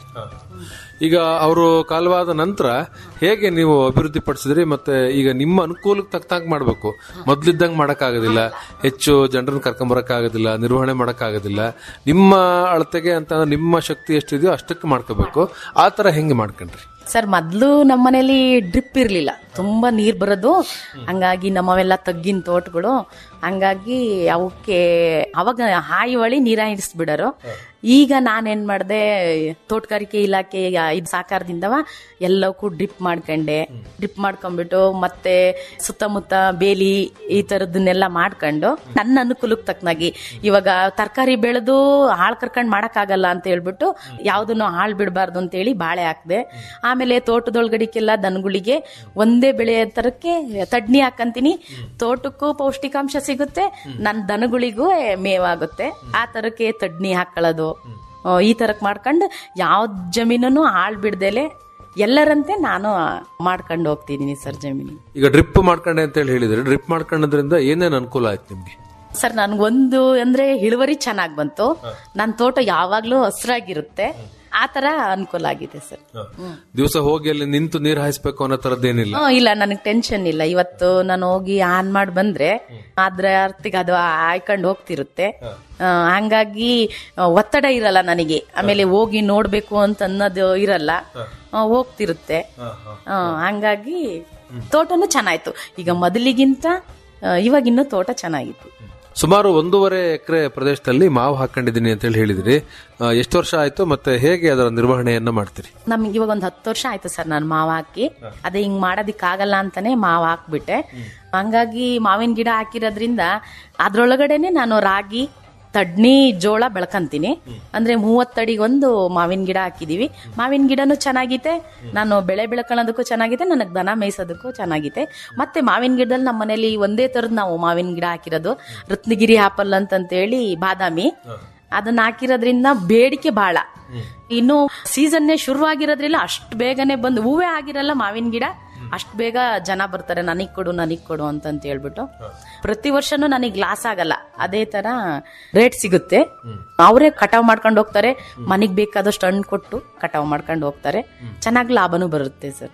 ಈಗ ಅವರು ಕಾಲವಾದ ನಂತರ ಹೇಗೆ ನೀವು ಅಭಿವೃದ್ಧಿ ಪಡಿಸಿದ್ರಿ ಮತ್ತೆ ಈಗ ನಿಮ್ಮ ಅನುಕೂಲಕ್ಕೆ ತಕ್ಕಂಗೆ ಮಾಡಬೇಕು ಮೊದ್ಲಿದ್ದಂಗೆ ಮಾಡೋಕ್ಕಾಗೋದಿಲ್ಲ ಹೆಚ್ಚು ಜನರನ್ನ ಕರ್ಕೊಂಬರಕ್ಕಾಗೋದಿಲ್ಲ ನಿರ್ವಹಣೆ ಮಾಡೋಕ್ಕಾಗೋದಿಲ್ಲ ನಿಮ್ಮ ಅಳತೆಗೆ ಅಂತ ನಿಮ್ಮ ಶಕ್ತಿ ಎಷ್ಟಿದೆಯೋ ಅಷ್ಟಕ್ಕೆ ಮಾಡ್ಕೋಬೇಕು ಆ ಥರ ಹೆಂಗೆ ಮಾಡ್ಕೊಂಡ್ರಿ ಸರ್ ಮೊದ್ಲು ನಮ್ಮನೇಲಿ ಡ್ರಿಪ್ ಇರ್ಲಿಲ್ಲ ತುಂಬಾ ನೀರ್ ಬರೋದು ಹಂಗಾಗಿ ನಮ್ಮವೆಲ್ಲ ತಗ್ಗಿನ ತೋಟಗಳು ಹಂಗಾಗಿ ಅವಕ್ಕೆ ಅವಾಗ ಹಾಯಿ ಹೊಳಿ ನೀರ ಬಿಡರು ಈಗ ನಾನೇನ್ ಮಾಡ್ದೆ ತೋಟಗಾರಿಕೆ ಇಲಾಖೆ ಇದು ಸಾಕಾರದಿಂದವ ಎಲ್ಲವಕ್ಕೂ ಡ್ರಿಪ್ ಮಾಡ್ಕೊಂಡೆ ಡ್ರಿಪ್ ಮಾಡ್ಕೊಂಡ್ಬಿಟ್ಟು ಮತ್ತೆ ಸುತ್ತಮುತ್ತ ಬೇಲಿ ಈ ತರದನ್ನೆಲ್ಲ ಮಾಡ್ಕೊಂಡು ನನ್ನ ಅನುಕೂಲಕ್ಕೆ ತಕ್ಕನಾಗಿ ಇವಾಗ ತರಕಾರಿ ಬೆಳೆದು ಹಾಳ್ ಕರ್ಕೊಂಡ್ ಮಾಡಕ್ಕಾಗಲ್ಲ ಅಂತ ಹೇಳ್ಬಿಟ್ಟು ಯಾವ್ದನ್ನು ಹಾಳ್ ಬಿಡಬಾರ್ದು ಅಂತ ಹೇಳಿ ಬಾಳೆ ಹಾಕ್ದೆ ಆಮೇಲೆ ತೋಟದೊಳಗಡಿಕೆಲ್ಲ ದನಗಳಿಗೆ ಒಂದೇ ಬೆಳೆ ತರಕ್ಕೆ ತಡ್ನಿ ಹಾಕಂತೀನಿ ತೋಟಕ್ಕೂ ಪೌಷ್ಟಿಕಾಂಶ ಸಿಗುತ್ತೆ ನನ್ನ ದನಗಳಿಗೂ ಮೇವಾಗುತ್ತೆ ಆ ತರಕ್ಕೆ ತಡ್ನಿ ಹಾಕೊಳ್ಳೋದು ಆ, ಈ ತರಕ್ ಮಾಡ್ಕೊಂಡು ಯಾವ ಜಮೀನನ್ನು ಹಾಳ್ ಬಿಡ್ದೇಲೆ ಎಲ್ಲರಂತೆ ನಾನು ಮಾಡ್ಕೊಂಡು ಹೋಗ್ತಿದೀನಿ ಸರ್ ಜಮೀನು ಈಗ ಡ್ರಿಪ್ ಮಾಡ್ಕೊಂಡೆ ಅಂತ ಹೇಳಿ ಹೇಳಿದ್ರೆ ಡ್ರಿಪ್ ಮಾಡ್ಕೊಳ್ಳೋದ್ರಿಂದ ಏನೇನು ಅನುಕೂಲ ಆಯ್ತು ನಿಮ್ಗೆ ಸರ್ ನನ್ಗೊಂದು ಅಂದ್ರೆ ಇಳುವರಿ ಚೆನ್ನಾಗ್ ಬಂತು ನನ್ನ ತೋಟ ಯಾವಾಗ್ಲೂ ಹಸ್ರಾಗಿರುತ್ತೆ ಆ ತರ ಅನುಕೂಲ ಆಗಿದೆ ಸರ್ ದಿವಸ ಹೋಗಿ ಅಲ್ಲಿ ನಿಂತು ನೀರು ಹಾಯಿಸ್ಬೇಕು ಅನ್ನೋ ಥರದ್ದೇನಿಲ್ಲ ಹ್ಮ್, ಇಲ್ಲ ನನಗೆ ಟೆನ್ಷನ್ ಇಲ್ಲ ಇವತ್ತು ನಾನು ಹೋಗಿ ಆನ್ ಮಾಡಿ ಬಂದ್ರೆ ಅದ್ರ ಅರ್ಥಿಗೆ ಅದು ಆಯ್ಕೊಂಡು ಹೋಗ್ತಿರುತ್ತೆ ಆ, ಹಂಗಾಗಿ ಆ, ಒತ್ತಡ ಇರಲ್ಲ ನನಗೆ ಆಮೇಲೆ ಹೋಗಿ ನೋಡ್ಬೇಕು ಅಂತ ಅನ್ನೋದು ಇರಲ್ಲ ಆ, ಹೋಗ್ತಿರುತ್ತೆ ಆ, ಹಂಗಾಗಿ ತೋಟನು ಚೆನ್ನಾಯ್ತು ಈಗ ಮೊದಲಿಗಿಂತ ಆ, ಇವಾಗ ಇನ್ನೂ ತೋಟ ಚೆನ್ನಾಗಿತ್ತು ಸುಮಾರು ಒಂದೂವರೆ ಎಕರೆ ಪ್ರದೇಶದಲ್ಲಿ ಮಾವು ಹಾಕೊಂಡಿದ್ದೀನಿ ಅಂತ ಹೇಳಿ ಹೇಳಿದ್ರಿ ಆ, ಎಷ್ಟು ವರ್ಷ ಆಯ್ತು ಮತ್ತೆ ಹೇಗೆ ಅದರ ನಿರ್ವಹಣೆಯನ್ನ ಮಾಡ್ತೀರಿ ನಮ್ಗೆ ಇವಾಗ ಒಂದ್ ಹತ್ತು ವರ್ಷ ಆಯ್ತು ಸರ್ ನಾನು ಮಾವು ಹಾಕಿ ಅದೇ ಹಿಂಗ್ ಮಾಡೋದಿಕ್ಕಾಗಲ್ಲ ಅಂತಾನೆ ಮಾವು ಹಾಕ್ಬಿಟ್ಟೆ ಹಂಗಾಗಿ ಮಾವಿನ ಗಿಡ ಹಾಕಿರೋದ್ರಿಂದ ಅದ್ರೊಳಗಡೆನೆ ನಾನು ರಾಗಿ ತಡ್ನಿ ಜೋಳ ಬೆಳ್ಕಂತೀನಿ ಅಂದ್ರೆ ಮೂವತ್ತಡಿಗೊಂದು ಮಾವಿನ ಗಿಡ ಹಾಕಿದೀವಿ ಮಾವಿನ ಗಿಡನೂ ಚೆನ್ನಾಗಿದೆ ನಾನು ಬೆಳೆ ಬೆಳ್ಕೊಳ್ಳೋದಕ್ಕೂ ಚೆನ್ನಾಗಿದೆ ನನಗೆ ದನ ಮೇಯಿಸೋದಕ್ಕೂ ಚೆನ್ನಾಗಿದೆ ಮತ್ತೆ ಮಾವಿನ ಗಿಡದಲ್ಲಿ ನಮ್ಮ ಮನೇಲಿ ಒಂದೇ ತರದ್ ನಾವು ಮಾವಿನ ಗಿಡ ಹಾಕಿರೋದು ರತ್ನಗಿರಿ ಆಪಲ್ ಅಂತಂತೇಳಿ ಬಾದಾಮಿ ಅದನ್ನ ಹಾಕಿರೋದ್ರಿಂದ ಬೇಡಿಕೆ ಬಹಳ ಇನ್ನು ಸೀಸನ್ನೇ ಶುರುವಾಗಿರೋದ್ರಿಂದ ಅಷ್ಟು ಬೇಗನೆ ಬಂದು ಹೂವೇ ಆಗಿರಲ್ಲ ಮಾವಿನ ಗಿಡ ಅಷ್ಟು ಬೇಗ ಜನ ಬರ್ತಾರೆ ನನಗ್ ಕೊಡು ನನಗ್ ಕೊಡು ಅಂತಂತ ಹೇಳ್ಬಿಟ್ಟು ಪ್ರತಿ ವರ್ಷನೂ ನನಗೆ ಲಾಸ್ ಆಗಲ್ಲ ಅದೇ ತರ ರೇಟ್ ಸಿಗುತ್ತೆ ಅವರೇ ಕಟಾವ್ ಮಾಡ್ಕೊಂಡು ಹೋಗ್ತಾರೆ ಮನೆಗ್ ಬೇಕಾದಷ್ಟು ಹಣ್ಣು ಕೊಟ್ಟು ಕಟಾವ್ ಮಾಡ್ಕೊಂಡು ಹೋಗ್ತಾರೆ ಚೆನ್ನಾಗಿ ಲಾಭನೂ ಬರುತ್ತೆ ಸರ್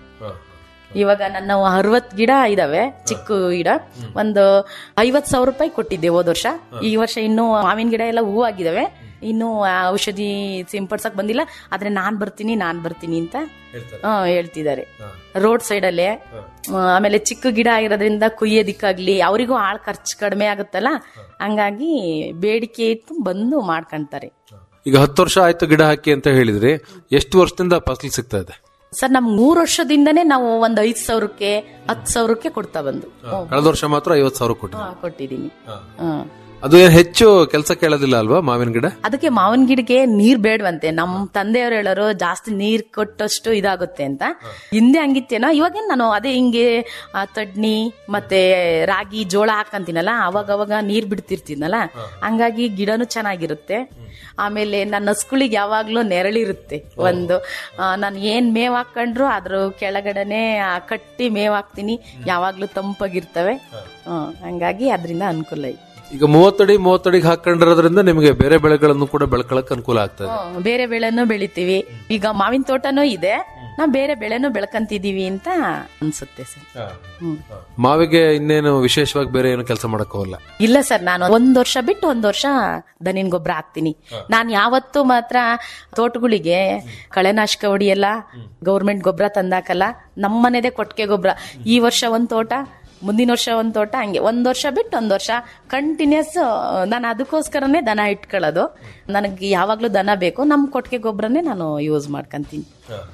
ಇವಾಗ ನನ್ನ ಅರವತ್ ಗಿಡ ಇದಾವೆ ಚಿಕ್ಕ ಗಿಡ ಒಂದು ಐವತ್ ಸಾವಿರ ರೂಪಾಯಿ ಕೊಟ್ಟಿದ್ದೆ ಹೋದ ವರ್ಷ ಈ ವರ್ಷ ಇನ್ನು ಮಾವಿನ ಗಿಡ ಎಲ್ಲ ಹೂ ಆಗಿದಾವೆ ಇನ್ನು ಆ ಔಷಧಿ ಸಿಂಪಡ್ಸಕ್ ಬಂದಿಲ್ಲ ಆದ್ರೆ ನಾನ್ ಬರ್ತೀನಿ ನಾನ್ ಬರ್ತೀನಿ ಅಂತ ಹಾ ಹೇಳ್ತಿದ್ದಾರೆ ರೋಡ್ ಸೈಡ್ ಅಲ್ಲೇ ಆಮೇಲೆ ಚಿಕ್ಕ ಗಿಡ ಆಗಿರೋದ್ರಿಂದ ಕುಯ್ಯೋದಿಕ್ಕಾಗ್ಲಿ ಅವರಿಗೂ ಆಳ್ ಖರ್ಚು ಕಡಿಮೆ ಆಗುತ್ತಲ್ಲ ಹಂಗಾಗಿ ಬೇಡಿಕೆ ಇತ್ತು ಬಂದು ಮಾಡ್ಕೊಂತಾರೆ ಈಗ ಹತ್ತು ವರ್ಷ ಆಯ್ತು ಗಿಡ ಹಾಕಿ ಅಂತ ಹೇಳಿದ್ರಿ ಎಷ್ಟು ವರ್ಷದಿಂದ ಫಸಲು ಸಿಗ್ತಾ ಇದೆ ಸರ್ ನಮ್ ಮೂರ್ ವರ್ಷದಿಂದನೇ ನಾವು ಒಂದ್ ಐದ್ ಸಾವಿರಕ್ಕೆ ಹತ್ ಸಾವಿರಕ್ಕೆ ಕೊಡ್ತಾ ಬಂದು ಕಳೆದ ವರ್ಷ ಮಾತ್ರ ಐವತ್ತು ಸಾವಿರ ಕೊಟ್ಟು ಹಾ, ಕೊಟ್ಟಿದೀನಿ ಹ್ಮ್ ಅದು ಏನ್ ಹೆಚ್ಚು ಕೆಲಸ ಕೇಳೋದಿಲ್ಲ ಅಲ್ವಾ ಮಾವಿನ ಗಿಡ ಅದಕ್ಕೆ ಮಾವಿನ ಗಿಡಕ್ಕೆ ನೀರ್ ಬೇಡವಂತೆ ನಮ್ ತಂದೆಯವರು ಹೇಳೋರು ಜಾಸ್ತಿ ನೀರ್ ಕೊಟ್ಟಷ್ಟು ಇದಾಗುತ್ತೆ ಅಂತ ಹಿಂದೆ ಹಂಗಿತ್ತೇನೋ ಇವಾಗ ನಾನು ಅದೇ ಹಿಂಗೆ ಆ, ತಡ್ನಿ ಮತ್ತೆ ರಾಗಿ ಜೋಳ ಹಾಕಂತೀನಲ್ಲ ಅವಾಗ ಅವಾಗ ನೀರ್ ಬಿಡ್ತಿರ್ತೀನಲ್ಲ ಹಂಗಾಗಿ ಗಿಡನು ಚೆನ್ನಾಗಿರುತ್ತೆ ಆಮೇಲೆ ನನ್ನ ಹಸ್ಗಳಿಗೆ ಯಾವಾಗ್ಲೂ ನೆರಳಿರುತ್ತೆ ಒಂದು ನಾನು ಏನ್ ಮೇವ್ ಹಾಕೊಂಡ್ರು ಅದ್ರ ಕೆಳಗಡೆನೆ ಆ, ಕಟ್ಟಿ ಮೇವ್ ಹಾಕ್ತೀನಿ ಯಾವಾಗ್ಲೂ ತಂಪಾಗಿರ್ತವೆ ಹ್ಮ್, ಹಂಗಾಗಿ ಅದರಿಂದ ಅನುಕೂಲ ಐತೆ ಈಗ ಮೂವತ್ತಡಿ ಮೂವತ್ತಡಿಗೆ ಹಾಕೊಂಡಿರೋದ್ರಿಂದ ನಿಮಗೆ ಬೇರೆ ಬೆಳೆಗಳನ್ನು ಕೂಡ ಬೆಳ್ಕೊಳಕ್ ಅನುಕೂಲ ಆಗ್ತದೆ ಹ್ಮ್, ಬೇರೆ ಬೆಳೆನೂ ಬೆಳಿತೀವಿ ಈಗ ಮಾವಿನ ತೋಟನೂ ಇದೆ ನಾವು ಬೇರೆ ಬೆಳೆನೂ ಬೆಳ್ಕಂತಿದೀವಿ ಅಂತ ಅನ್ಸುತ್ತೆ ಸರ್ ಹ್ಮ್. ಮಾವಿಗೆ ಇನ್ನೇನು ವಿಶೇಷವಾಗಿ ಬೇರೆ ಏನು ಕೆಲಸ ಮಾಡಕ್ ಹೋಗಲ್ಲ ಇಲ್ಲ ಸರ್ ನಾನು ಒಂದ್ ವರ್ಷ ಬಿಟ್ಟು ಒಂದ್ ವರ್ಷ ದನಿನ್ ಗೊಬ್ಬರ ಹಾಕ್ತೀನಿ ನಾನು ಯಾವತ್ತೂ ಮಾತ್ರ ತೋಟಗಳಿಗೆ ಕಳೆನಾಶಕ ಹೊಡಿಯಲ್ಲ ಗೌರ್ಮೆಂಟ್ ಗೊಬ್ಬರ ತಂದಾಕಲ್ಲ ನಮ್ಮನೆದೇ ಕೊಟ್ಟಿಗೆ ಗೊಬ್ಬರ ಈ ವರ್ಷ ಒಂದ್ ತೋಟ ಮುಂದಿನ ವರ್ಷ ಒಂದ್ ತೋಟ ಹಂಗೆ ಒಂದ್ ವರ್ಷ ಬಿಟ್ಟು ಒಂದ್ ವರ್ಷ ಕಂಟಿನ್ಯೂಸ್ ನಾನು ಅದಕ್ಕೋಸ್ಕರನೇ ದನ ಇಟ್ಕೊಳ್ಳೋದು ನನಗೆ ಯಾವಾಗ್ಲೂ ದನ ಬೇಕು ನಮ್ ಕೊಟ್ಟಿಗೆ ಗೊಬ್ಬರನೇ ನಾನು ಯೂಸ್ ಮಾಡ್ಕೊಂತೀನಿ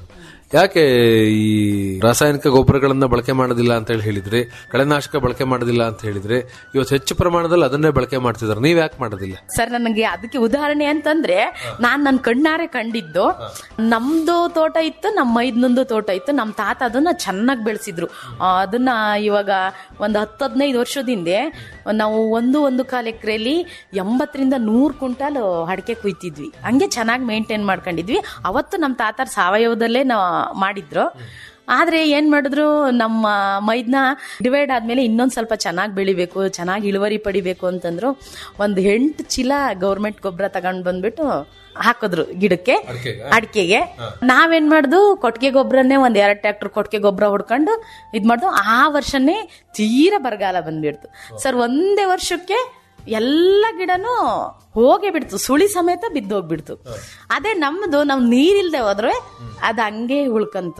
ಯಾಕೆ ಈ ರಾಸಾಯನಿಕ ಗೊಬ್ಬರಗಳನ್ನ ಬಳಕೆ ಮಾಡೋದಿಲ್ಲ ಅಂತ ಹೇಳಿ ಹೇಳಿದ್ರಿ ಕಳೆನಾಶಕ ಬಳಕೆ ಮಾಡೋದಿಲ್ಲ ಅಂತ ಹೇಳಿದ್ರಿ ಇವತ್ತು ಹೆಚ್ಚು ಪ್ರಮಾಣದಲ್ಲಿ ಅದನ್ನೇ ಬಳಕೆ ಮಾಡ್ತಿದ್ದಾರೆ ನೀವ್ ಯಾಕೆ ಮಾಡೋದಿಲ್ಲ ಸರ್ ನನಗೆ ಅದಕ್ಕೆ ಉದಾಹರಣೆ ಅಂತಂದ್ರೆ ನಾನ್ ನನ್ನ ಕಣ್ಣಾರೆ ಕಂಡಿದ್ದು ನಮ್ದು ತೋಟ ಇತ್ತು ನಮ್ಮ ಮೈದ್ನೊಂದು ತೋಟ ಇತ್ತು ನಮ್ಮ ತಾತ ಅದನ್ನ ಚೆನ್ನಾಗಿ ಬೆಳೆಸಿದ್ರು ಅದನ್ನ ಇವಾಗ ಒಂದು ಹತ್ತು ಹದಿನೈದು ವರ್ಷದ ಹಿಂದೆ ನಾವು ಒಂದು ಒಂದು ಕಾಲು ಎಕರೆಯಲ್ಲಿ ಎಂಬತ್ತರಿಂದ ನೂರು ಕ್ವಿಂಟಾಲ್ ಅಡಿಕೆ ಕುಯ್ತಿದ್ವಿ ಹಂಗೆ ಚೆನ್ನಾಗಿ ಮೇಂಟೈನ್ ಮಾಡ್ಕೊಂಡಿದ್ವಿ ಅವತ್ತು ನಮ್ಮ ತಾತಾರ ಸಾವಯವದಲ್ಲೇ ನಾವು ಮಾಡಿದ್ರು ಆದ್ರೆ ಏನ್ ಮಾಡಿದ್ರು ನಮ್ಮ ಮೈದ್ನ ಡಿವೈಡ್ ಆದ್ಮೇಲೆ ಇನ್ನೊಂದ್ ಸ್ವಲ್ಪ ಚೆನ್ನಾಗಿ ಬೆಳಿಬೇಕು ಚೆನ್ನಾಗಿ ಇಳುವರಿ ಪಡಿಬೇಕು ಅಂತಂದ್ರು ಒಂದ್ ಎಂಟು ಚೀಲ ಗೌರ್ಮೆಂಟ್ ಗೊಬ್ಬರ ತಗೊಂಡ್ ಬಂದ್ಬಿಟ್ಟು ಹಾಕಿದ್ರು ಗಿಡಕ್ಕೆ ಅಡಿಕೆಗೆ ನಾವೇನ್ ಮಾಡ್ದು ಕೊಟ್ಟಿಗೆ ಗೊಬ್ಬರನ್ನೇ ಒಂದ್ ಎರಡ್ ಟ್ರ್ಯಾಕ್ಟರ್ ಕೊಟ್ಟಿಗೆ ಗೊಬ್ಬರ ಹೊಡ್ಕೊಂಡು ಇದ್ ಮಾಡ್ದು ಆ ವರ್ಷನೇ ತೀರಾ ಬರಗಾಲ ಬಂದ್ಬಿಡ್ತು ಸರ್ ಒಂದೇ ವರ್ಷಕ್ಕೆ ಎಲ್ಲ ಗಿಡನು ಹೋಗೇ ಬಿಡ್ತು ಸುಳಿ ಸಮೇತ ಬಿದ್ದೋಗ್ಬಿಡ್ತು ಅದೇ ನಮ್ದು ನಾವ್ ನೀರಿಲ್ದೆ ಹೋದ್ರೆ ಅದ್ ಹಂಗೆ ಉಳ್ಕಂತು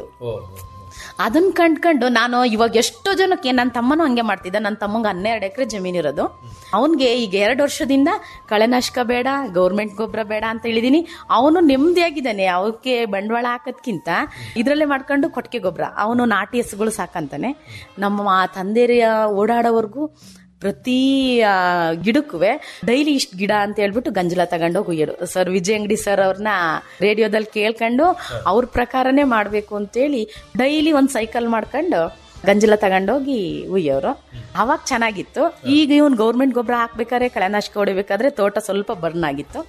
ಅದನ್ನ ಕಂಡ್ಕೊಂಡು ನಾನು ಇವಾಗ ಎಷ್ಟೋ ಜನಕ್ಕೆ ನನ್ನ ತಮ್ಮನೂ ಹಂಗೆ ಮಾಡ್ತಿದ್ದ ನನ್ನ ತಮ್ಮಂಗೆ ಹನ್ನೆರಡು ಎಕರೆ ಜಮೀನ್ ಇರೋದು ಅವನ್ಗೆ ಈಗ ಎರಡು ವರ್ಷದಿಂದ ಕಳೆನಾಶಕ ಬೇಡ ಗೌರ್ಮೆಂಟ್ ಗೊಬ್ಬರ ಬೇಡ ಅಂತ ಹೇಳಿದೀನಿ ಅವನು ನೆಮ್ಮದಿಯಾಗಿದ್ದಾನೆ ಅವಕ್ಕೆ ಬಂಡವಾಳ ಹಾಕೋದ್ಕಿಂತ ಇದ್ರಲ್ಲೇ ಮಾಡ್ಕೊಂಡು ಕೊಟ್ಟಿಗೆ ಗೊಬ್ಬರ ಅವನು ನಾಟಿ ಹಸುಗಳು ಸಾಕಂತಾನೆ ನಮ್ಮ ತಂದೆಯ ಓಡಾಡೋವರೆಗೂ ಪ್ರತಿ ಆ, ಗಿಡಕ್ಕೂ ಡೈಲಿ ಇಷ್ಟು ಗಿಡ ಅಂತ ಹೇಳ್ಬಿಟ್ಟು ಗಂಜಲ ತಗೊಂಡು ಹುಯ್ಯೋರು ಸರ್ ವಿಜಯ್ ಅಂಗಡಿ ಸರ್ ಅವ್ರನ್ನ ರೇಡಿಯೋದಲ್ಲಿ ಕೇಳ್ಕೊಂಡು ಅವ್ರ ಪ್ರಕಾರನೇ ಮಾಡಬೇಕು ಅಂತೇಳಿ ಡೈಲಿ ಒಂದು ಸೈಕಲ್ ಮಾಡ್ಕೊಂಡು ಗಂಜಲ ತಗೊಂಡೋಗಿ ಹುಯ್ಯೋರು ಅವಾಗ ಚೆನ್ನಾಗಿತ್ತು ಈಗ ಇವನ್ ಗೌರ್ಮೆಂಟ್ ಗೊಬ್ಬರ ಹಾಕ್ಬೇಕಾದ್ರೆ ಕಳೆನಾಶಕ ಹೊಡಿಬೇಕಾದ್ರೆ ತೋಟ ಸ್ವಲ್ಪ ಬರ್ನ್ ಆಗಿತ್ತು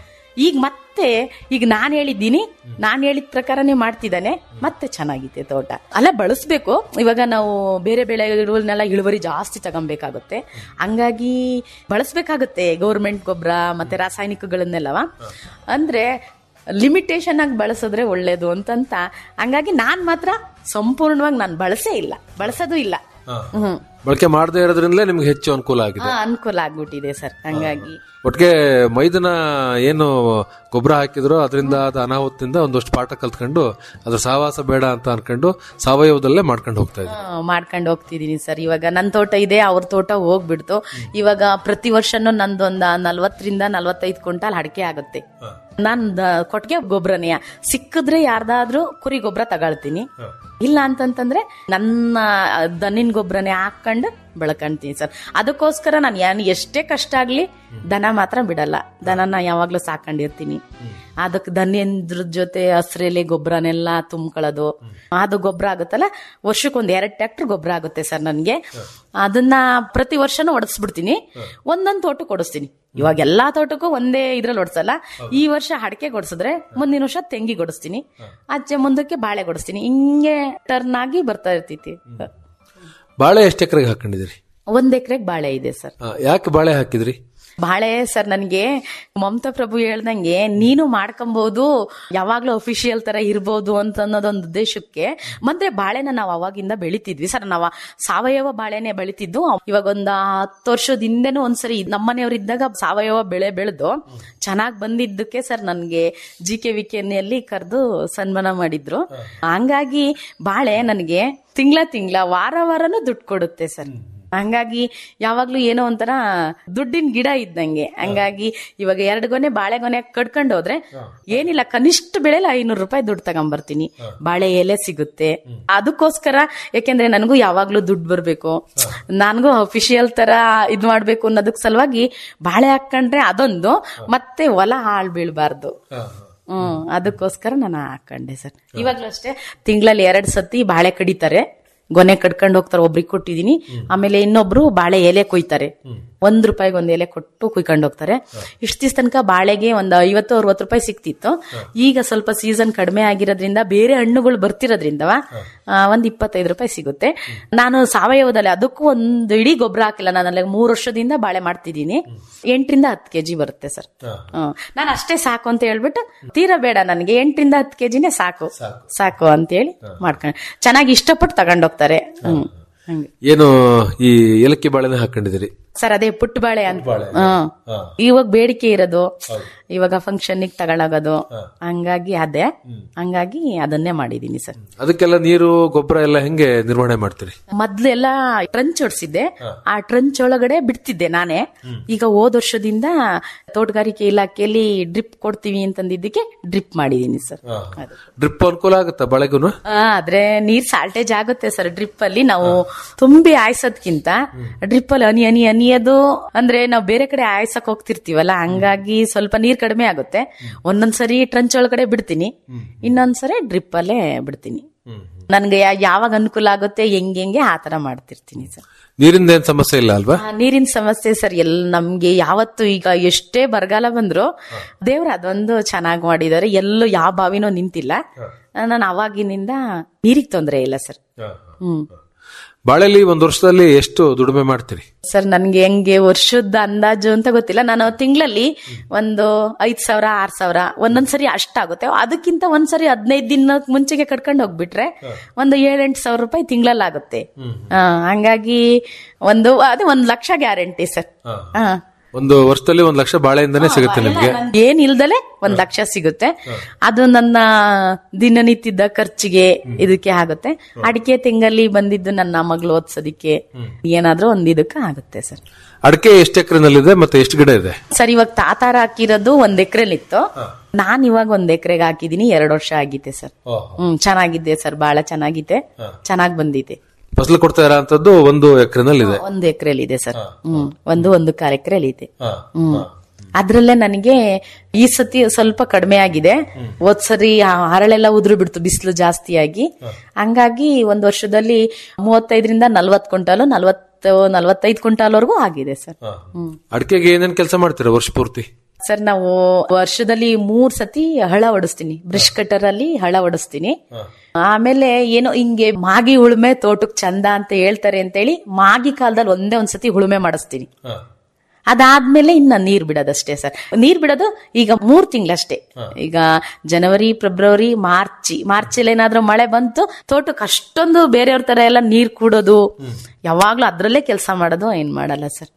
ಈಗ ಮತ್ತೆ ಈಗ ನಾನ್ ಹೇಳಿದ್ದೀನಿ ನಾನ್ ಹೇಳಿದ ಪ್ರಕಾರನೇ ಮಾಡ್ತಿದ್ದಾನೆ ಮತ್ತೆ ಚೆನ್ನಾಗಿದೆ ತೋಟ ಅಲ್ಲ ಬಳಸ್ಬೇಕು ಇವಾಗ ನಾವು ಬೇರೆ ಬೆಳೆಗಳನ್ನೆಲ್ಲ ಇಳುವರಿ ಜಾಸ್ತಿ ತಗೊಬೇಕಾಗುತ್ತೆ ಹಂಗಾಗಿ ಬಳಸ್ಬೇಕಾಗುತ್ತೆ ಗೌರ್ಮೆಂಟ್ ಗೊಬ್ಬರ ಮತ್ತೆ ರಾಸಾಯನಿಕಗಳನ್ನೆಲ್ಲವ ಅಂದ್ರೆ ಲಿಮಿಟೇಷನ್ ಆಗಿ ಬಳಸಿದ್ರೆ ಒಳ್ಳೇದು ಅಂತಂತ ಹಂಗಾಗಿ ನಾನ್ ಮಾತ್ರ ಸಂಪೂರ್ಣವಾಗಿ ನಾನು ಬಳಸೇ ಇಲ್ಲ ಬಳಸೋದು ಇಲ್ಲ ಹ್ಮ್ ಬಳಕೆ ಮಾಡದೇ ಇರೋದ್ರಿಂದಲೇ ನಿಮ್ಗೆ ಹೆಚ್ಚು ಅನುಕೂಲ ಆಗಿದೆ ಹಾ, ಅನುಕೂಲ ಆಗ್ಬಿಟ್ಟಿದೆ ಸರ್ ಹಂಗಾಗಿ ಒಟ್ಟಿಗೆ ಮೈದನ ಏನು ಗೊಬ್ಬರ ಹಾಕಿದ್ರು ಅದರಿಂದ ಅದ ಅನಾಹುತದಿಂದ ಒಂದಷ್ಟು ಪಾಠ ಕಲ್ತ್ಕೊಂಡು ಅದ್ರ ಸಹವಾಸ ಬೇಡ ಅಂತ ಅನ್ಕೊಂಡು ಸಾವಯವದಲ್ಲೇ ಮಾಡ್ಕೊಂಡು ಹೋಗ್ತಾ ಇದ್ವಿ ಹಾ, ಮಾಡ್ಕೊಂಡು ಹೋಗ್ತಿದೀನಿ ಸರ್ ಇವಾಗ ನನ್ನ ತೋಟ ಇದೆ ಅವ್ರ ತೋಟ ಹೋಗ್ಬಿಡ್ತು ಇವಾಗ ಪ್ರತಿ ವರ್ಷನೂ ನಂದೊಂದ ನಲ್ವತ್ತರಿಂದ ನಲ್ವತ್ತೈದು ಕ್ವಿಂಟಾಲ್ ಅಡಿಕೆ ಆಗುತ್ತೆ ನಾನ್ ದ- ಕೊಟ್ಟಿಗೆ ಗೊಬ್ಬರನೇ ಸಿಕ್ಕಿದ್ರೆ ಯಾರ್ದಾದ್ರೂ ಕುರಿ ಗೊಬ್ಬರ ತಗೊಳ್ತೀನಿ ಇಲ್ಲ ಅಂತಂತಂದ್ರೆ ನನ್ನ ದನಿನ್ ಗೊಬ್ಬರನೇ ಹಾಕೊಂಡು ಬೆಳ್ಕೊಂತೀನಿ ಸರ್ ಅದಕ್ಕೋಸ್ಕರ ನಾನು ಏನ್ ಎಷ್ಟೇ ಕಷ್ಟ ಆಗ್ಲಿ ದನ ಮಾತ್ರ ಬಿಡಲ್ಲ ದನನ ಯಾವಾಗ್ಲೂ ಸಾಕೊಂಡಿರ್ತೀನಿ ಅದಕ್ಕೆ ದನಿಂದ್ರ ಜೊತೆ ಹಸ್ರೆಲೆ ಗೊಬ್ಬರನೆಲ್ಲ ತುಂಬ್ಕೊಳ್ಳೋದು ಅದು ಗೊಬ್ಬರ ಆಗುತ್ತಲ್ಲ ವರ್ಷಕ್ಕೊಂದ್ ಎರಡ್ ಟ್ರ್ಯಾಕ್ಟರ್ ಗೊಬ್ಬರ ಆಗುತ್ತೆ ಸರ್ ನನ್ಗೆ ಅದನ್ನ ಪ್ರತಿ ವರ್ಷನೂ ಒಡಿಸ್ಬಿಡ್ತೀನಿ ಒಂದೊಂದ್ ತೋಟಕ್ಕೆ ಓಡಿಸ್ತೀನಿ ಇವಾಗ ಎಲ್ಲಾ ತೋಟಕ್ಕೂ ಒಂದೇ ಇದ್ರಲ್ಲಿ ಓಡಿಸಲ್ಲ ಈ ವರ್ಷ ಅಡಿಕೆ ಗೊಡಿಸಿದ್ರೆ ಮುಂದಿನ ವರ್ಷ ತೆಂಗಿ ಗೊಡಿಸ್ತೀನಿ ಆಚೆ ಮುಂದಕ್ಕೆ ಬಾಳೆ ಗೊಡಿಸ್ತೀನಿ ಹಿಂಗೆ ಟರ್ನ್ ಆಗಿ ಬರ್ತಾ ಇರ್ತೈತಿ ಬಾಳೆ ಎಷ್ಟು ಎಕರೆಗೆ ಹಾಕೊಂಡಿದಿರಿ ಒಂದ್ ಎಕರೆಗೆ ಬಾಳೆ ಇದೆ ಸರ್ ಆ, ಯಾಕೆ ಬಾಳೆ ಹಾಕಿದ್ರಿ ಬಾಳೆ ಸರ್ ನನಗೆ ಮಮತಾ ಪ್ರಭು ಹೇಳ್ದಂಗೆ ನೀನು ಮಾಡ್ಕೊಬಹುದು ಯಾವಾಗ್ಲೂ ಅಫಿಷಿಯಲ್ ತರ ಇರ್ಬೋದು ಅಂತ ಅನ್ನೋದೊಂದು ಉದ್ದೇಶಕ್ಕೆ ಮತ್ತೆ ಬಾಳೆನ ನಾವು ಅವಾಗಿಂದ ಬೆಳಿತಿದ್ವಿ ಸರ್ ನಾವು ಸಾವಯವ ಬಾಳೆನೆ ಬೆಳಿತಿದ್ದು ಇವಾಗ ಒಂದ್ ಹತ್ತು ವರ್ಷದ ಹಿಂದೆನೂ ಒಂದ್ಸರಿ ನಮ್ಮನೆಯವ್ರು ಇದ್ದಾಗ ಸಾವಯವ ಬೆಳೆ ಬೆಳೆದು ಚೆನ್ನಾಗ್ ಬಂದಿದ್ದಕ್ಕೆ ಸರ್ ನನ್ಗೆ ಜಿ ಕೆ ವಿಕೆನಲ್ಲಿ ಕರೆದು ಸನ್ಮಾನ ಮಾಡಿದ್ರು ಹಂಗಾಗಿ ಬಾಳೆ ನನಗೆ ತಿಂಗಳ ತಿಂಗಳ ವಾರ ವಾರನೂ ದುಡ್ಡು ಕೊಡುತ್ತೆ ಸರ್ ಹಂಗಾಗಿ ಯಾವಾಗ್ಲೂ ಏನೋ ಒಂಥರ ದುಡ್ಡಿನ ಗಿಡ ಇದ್ದಂಗೆ ಹಂಗಾಗಿ ಇವಾಗ ಎರಡು ಗೊನೆ ಬಾಳೆ ಗೊನೆ ಕಡ್ಕೊಂಡು ಹೋದ್ರೆ ಏನಿಲ್ಲ ಕನಿಷ್ಠ ಬೆಳೆಲ್ಲ ಐನೂರು ರೂಪಾಯಿ ದುಡ್ಡು ತಗೊಂಬರ್ತೀನಿ ಬಾಳೆ ಎಲೆ ಸಿಗುತ್ತೆ ಅದಕ್ಕೋಸ್ಕರ ಯಾಕೆಂದ್ರೆ ನನಗೂ ಯಾವಾಗ್ಲೂ ದುಡ್ಡು ಬರ್ಬೇಕು ನನಗೂ ಅಫಿಷಿಯಲ್ ತರ ಇದ್ ಮಾಡ್ಬೇಕು ಅನ್ನೋದಕ್ ಸಲುವಾಗಿ ಬಾಳೆ ಹಾಕೊಂಡ್ರೆ ಅದೊಂದು ಮತ್ತೆ ಹೊಲ ಹಾಳು ಬೀಳ್ಬಾರ್ದು ಹ್ಮ್ ಅದಕ್ಕೋಸ್ಕರ ನಾನು ಹಾಕೊಂಡೆ ಸರ್ ಇವಾಗ್ಲೂ ಅಷ್ಟೇ ತಿಂಗಳಲ್ಲಿ ಎರಡ್ ಸತಿ ಬಾಳೆ ಕಡಿತಾರೆ ಗೊನೆ ಕಡ್ಕೊಂಡು ಹೋಗ್ತಾರೆ ಒಬ್ರಿಗೆ ಕೊಟ್ಟಿದೀನಿ ಆಮೇಲೆ ಇನ್ನೊಬ್ರು ಬಾಳೆ ಎಲೆ ಕೊಯ್ತಾರೆ ಒಂದ್ ರೂಪಾಯಿಗೆ ಒಂದ್ ಎಲೆ ಕೊಟ್ಟು ಕುಯ್ಕೊಂಡು ಹೋಗ್ತಾರೆ ಇಷ್ಟ ದಿವಸ ತನಕ ಬಾಳೆಗೆ ಒಂದ್ ಐವತ್ತು ಅರವತ್ತು ರೂಪಾಯಿ ಸಿಕ್ತಿತ್ತು ಈಗ ಸ್ವಲ್ಪ ಸೀಸನ್ ಕಡಿಮೆ ಆಗಿರೋದ್ರಿಂದ ಬೇರೆ ಹಣ್ಣುಗಳು ಬರ್ತಿರೋದ್ರಿಂದ ಒಂದ್ ಇಪ್ಪತ್ತೈದು ರೂಪಾಯಿ ಸಿಗುತ್ತೆ ನಾನು ಸಾವಯವದಲ್ಲಿ ಅದಕ್ಕೂ ಒಂದು ಇಡೀ ಗೊಬ್ಬರ ಹಾಕಿಲ್ಲ ನಾನು ಅಲ್ಲಿ ಮೂರು ವರ್ಷದಿಂದ ಬಾಳೆ ಮಾಡ್ತಿದ್ದೀನಿ ಎಂಟರಿಂದ ಹತ್ತು ಕೆಜಿ ಬರುತ್ತೆ ಸರ್ ನಾನು ಅಷ್ಟೇ ಸಾಕು ಅಂತ ಹೇಳ್ಬಿಟ್ಟು ತೀರಾ ಬೇಡ ನನಗೆ ಎಂಟರಿಂದ ಹತ್ತು ಕೆಜಿನೇ ಸಾಕು ಸಾಕು ಅಂತೇಳಿ ಮಾಡ್ಕೊಂಡು ಚೆನ್ನಾಗಿ ಇಷ್ಟಪಟ್ಟು ತಗೊಂಡೋಗ್ತಾರೆ ಹ್ಮ್ ಹಂಗೆ ಏನು ಈ ಏಲಕ್ಕಿ ಬಾಳೆನ ಹಾಕೊಂಡಿದಿರಿ ಸರ್ ಅದೇ ಪುಟ್ಟ ಬಾಳೆ ಅಂತ ಹ್ಮ್. ಇವಾಗ ಬೇಡಿಕೆ ಇರೋದು ಇವಾಗ ಫಂಕ್ಷನ್ ತಗೊಳಗೋದು ಹಂಗಾಗಿ ಅದೇ ಹಂಗಾಗಿ ಅದನ್ನೇ ಮಾಡಿದೀನಿ ಸರ್ ಅದಕ್ಕೆಲ್ಲ ನೀರು ಗೊಬ್ಬರ ಎಲ್ಲ ಹೆಂಗೆ ನಿರ್ವಹಣೆ ಮಾಡ್ತೀರಿ ಮೊದ್ಲೆಲ್ಲ ಟ್ರಂಚ್ ಹೊಡ್ಸಿದ್ದೆ ಆ ಟ್ರಂಚ್ ಒಳಗಡೆ ಬಿಡ್ತಿದ್ದೆ ನಾನೇ ಈಗ ಹೋದ ವರ್ಷದಿಂದ ತೋಟಗಾರಿಕೆ ಇಲಾಖೆಯಲ್ಲಿ ಡ್ರಿಪ್ ಕೊಡ್ತೀವಿ ಅಂತಂದಿದ್ದಕ್ಕೆ ಡ್ರಿಪ್ ಮಾಡಿದೀನಿ ಸರ್ ಅದು. ಡ್ರಿಪ್ ಅನುಕೂಲ ಆಗುತ್ತಾ ಬಳೆಗೂನು ಆ, ಆದ್ರೆ ನೀರ್ ಸಾಲ್ಟೇಜ್ ಆಗುತ್ತೆ ಸರ್ ಡ್ರಿಪ್ ಅಲ್ಲಿ ನಾವು ತುಂಬಿ ಆಯ್ಸೋದ್ಕಿಂತ ಡ್ರಿಪ್ ಅಲ್ಲಿ ಹನಿ ಹನಿ ಹನಿಯೋದು ಅಂದ್ರೆ ನಾವು ಬೇರೆ ಕಡೆ ಆಯ್ಸಕ್ ಹೋಗ್ತಿರ್ತೀವಲ್ಲ ಹಂಗಾಗಿ ಸ್ವಲ್ಪ ನೀರ್ ಕಡಿಮೆ ಆಗುತ್ತೆ ಒಂದೊಂದ್ಸರಿ ಟ್ರಂಚ್ ಒಳಗಡೆ ಬಿಡ್ತೀನಿ ಇನ್ನೊಂದ್ಸರಿ ಡ್ರಿಪ್ ಅಲ್ಲೇ ಬಿಡ್ತೀನಿ ನನ್ಗೆ ಯಾ- ಯಾವಾಗ ಅನುಕೂಲ ಆಗುತ್ತೆ ಹೆಂಗ್ ಹೆಂಗೆ ಆ ತರ ಮಾಡ್ತಿರ್ತೀನಿ ಸರ್ ನೀರಿಂದ ಏನ್ ಸಮಸ್ಯೆ ಇಲ್ಲ ಅಲ್ವಾ ಆ, ನೀರಿನ ಸಮಸ್ಯೆ ಸರ್ ಎಲ್ ನಮ್ಗೆ ಯಾವತ್ತು ಈಗ ಎಷ್ಟೇ ಬರಗಾಲ ಬಂದ್ರು ದೇವ್ರ ಅದೊಂದು ಚೆನ್ನಾಗಿ ಮಾಡಿದ್ದಾರೆ ಎಲ್ಲೂ ಯಾವ ಬಾವಿನೂ ನಿಂತಿಲ್ಲ ನಾನು ಅವಾಗಿನಿಂದ ನೀರಿಗೆ ತೊಂದರೆ ಇಲ್ಲ ಸರ್ ಹ್ಮ್ ಬಾಳೆಲಿ ಒಂದ್ ವರ್ಷದಲ್ಲಿ ಎಷ್ಟು ದುಡಿಮೆ ಮಾಡ್ತೀರಿ ಸರ್ ನನ್ಗೆ ಹೆಂಗೆ ವರ್ಷದ ಅಂದಾಜು ಅಂತ ಗೊತ್ತಿಲ್ಲ ನಾನು ತಿಂಗಳಲ್ಲಿ ಒಂದು ಐದ್ ಸಾವಿರ ಆರ್ ಸಾವಿರ ಒಂದೊಂದ್ಸರಿ ಅಷ್ಟಾಗುತ್ತೆ ಅದಕ್ಕಿಂತ ಒಂದ್ಸರಿ ಹದಿನೈದು ದಿನ ಮುಂಚೆಗೆ ಕಟ್ಕೊಂಡು ಹೋಗ್ಬಿಟ್ರೆ ಒಂದು ಏಳೆಂಟು ಸಾವಿರ ರೂಪಾಯಿ ತಿಂಗಳಲ್ಲಿ ಆಗುತ್ತೆ ಆ, ಹಂಗಾಗಿ ಒಂದು ಅದೇ ಒಂದ್ ಲಕ್ಷ ಗ್ಯಾರಂಟಿ ಸರ್ ಹಾ ಒಂದು ವರ್ಷದಲ್ಲಿ ಒಂದ್ ಲಕ್ಷ ಬಾಳೆಯಿಂದನೇ ಸಿಗುತ್ತೆ ನಿಮ್ಗೆ ಏನ್ ಇಲ್ದಲೆ ಒಂದ್ ಲಕ್ಷ ಸಿಗುತ್ತೆ ಅದು ನನ್ನ ದಿನನಿತ್ಯದ ಖರ್ಚಿಗೆ ಇದಕ್ಕೆ ಆಗುತ್ತೆ ಅಡಿಕೆ ತಿಂಗಳಲ್ಲಿ ಬಂದಿದ್ದು ನನ್ನ ಮಗಳು ಓದ್ಸೋದಿಕ್ಕೆ ಏನಾದ್ರೂ ಒಂದ್ ಇದಕ್ಕೆ ಆಗುತ್ತೆ ಸರ್ ಅಡಿಕೆ ಎಷ್ಟು ಎಕರೆನಲ್ಲಿದೆ ಮತ್ತೆ ಎಷ್ಟು ಗಿಡ ಇದೆ ಸರ್ ಇವಾಗ ತಾತಾರ ಹಾಕಿರೋದು ಒಂದ್ ಎಕರೆಲಿತ್ತು ನಾನ್ ಇವಾಗ ಒಂದ್ ಎಕರೆಗೆ ಹಾಕಿದೀನಿ ಎರಡ್ ವರ್ಷ ಆಗಿತ್ತೆ ಸರ್ ಹ್ಮ್ ಚೆನ್ನಾಗಿದೆ ಸರ್ ಬಹಳ ಚೆನ್ನಾಗಿದೆ ಚೆನ್ನಾಗ್ ಬಂದಿದೆ ಫಸಲು ಕೊಡ್ತಾ ಇರೋಂಥದ್ದು ಒಂದು ಎಕರೆನಲ್ಲಿದೆ ಒಂದು ಎಕರೆಲಿ ಇದೆ ಸರ್ ಹ್ಮ್ ಒಂದು ಒಂದು ಕಾಲ್ ಎಕರೆಲಿ ಇದೆ ಹ್ಮ್ ಅದ್ರಲ್ಲೇ ನನಗೆ ಈ ಸತಿ ಸ್ವಲ್ಪ ಕಡಿಮೆ ಆಗಿದೆ ಹೋದ್ ಸರಿ ಆ ಹರಳೆಲ್ಲ ಉದುರು ಬಿಡ್ತು ಬಿಸಿಲು ಜಾಸ್ತಿ ಆಗಿ ಹಂಗಾಗಿ ಒಂದ್ ವರ್ಷದಲ್ಲಿ ಮೂವತ್ತೈದರಿಂದ ನಲ್ವತ್ ಕ್ವಿಂಟಾಲು ನಲ್ವತ್ತು ನಲ್ವತ್ತೈದು ಕ್ವಿಂಟಾಲ್ವರೆಗೂ ಆಗಿದೆ ಸರ್ ಹ್ಮ್ ಅಡಿಕೆಗೆ ಏನೇನ್ ಕೆಲಸ ಮಾಡ್ತೀರಾ ವರ್ಷ ಪೂರ್ತಿ ಸರ್ ನಾವು ವರ್ಷದಲ್ಲಿ ಮೂರ್ ಸತಿ ಹಳ ಹೊಡಿಸ್ತೀನಿ ಬ್ರಷ್ ಕಟರ್ ಅಲ್ಲಿ ಹಳ ಹೊಡಿಸ್ತೀನಿ ಆಮೇಲೆ ಏನೋ ಹಿಂಗೆ ಮಾಗಿ ಉಳುಮೆ ತೋಟಕ್ ಚಂದ ಅಂತ ಹೇಳ್ತಾರೆ ಅಂತೇಳಿ ಮಾಗಿ ಕಾಲದಲ್ಲಿ ಒಂದೇ ಒಂದ್ಸತಿ ಉಳುಮೆ ಮಾಡಿಸ್ತೀನಿ ಅದಾದ್ಮೇಲೆ ಇನ್ನ ನೀರ್ ಬಿಡೋದಷ್ಟೇ ಸರ್ ನೀರ್ ಬಿಡೋದು ಈಗ ಮೂರ್ ತಿಂಗಳಷ್ಟೇ ಈಗ ಜನವರಿ ಫೆಬ್ರವರಿ ಮಾರ್ಚ್ ಮಾರ್ಚಲ್ಲಿ ಏನಾದ್ರೂ ಮಳೆ ಬಂತು ತೋಟಕ್ಕೆ ಅಷ್ಟೊಂದು ಬೇರೆಯವ್ರ ತರ ಎಲ್ಲ ನೀರ್ ಕೂಡೋದು ಯಾವಾಗ್ಲೂ ಅದ್ರಲ್ಲೇ ಕೆಲಸ ಮಾಡೋದು ಏನ್ ಮಾಡಲ್ಲ ಸರ್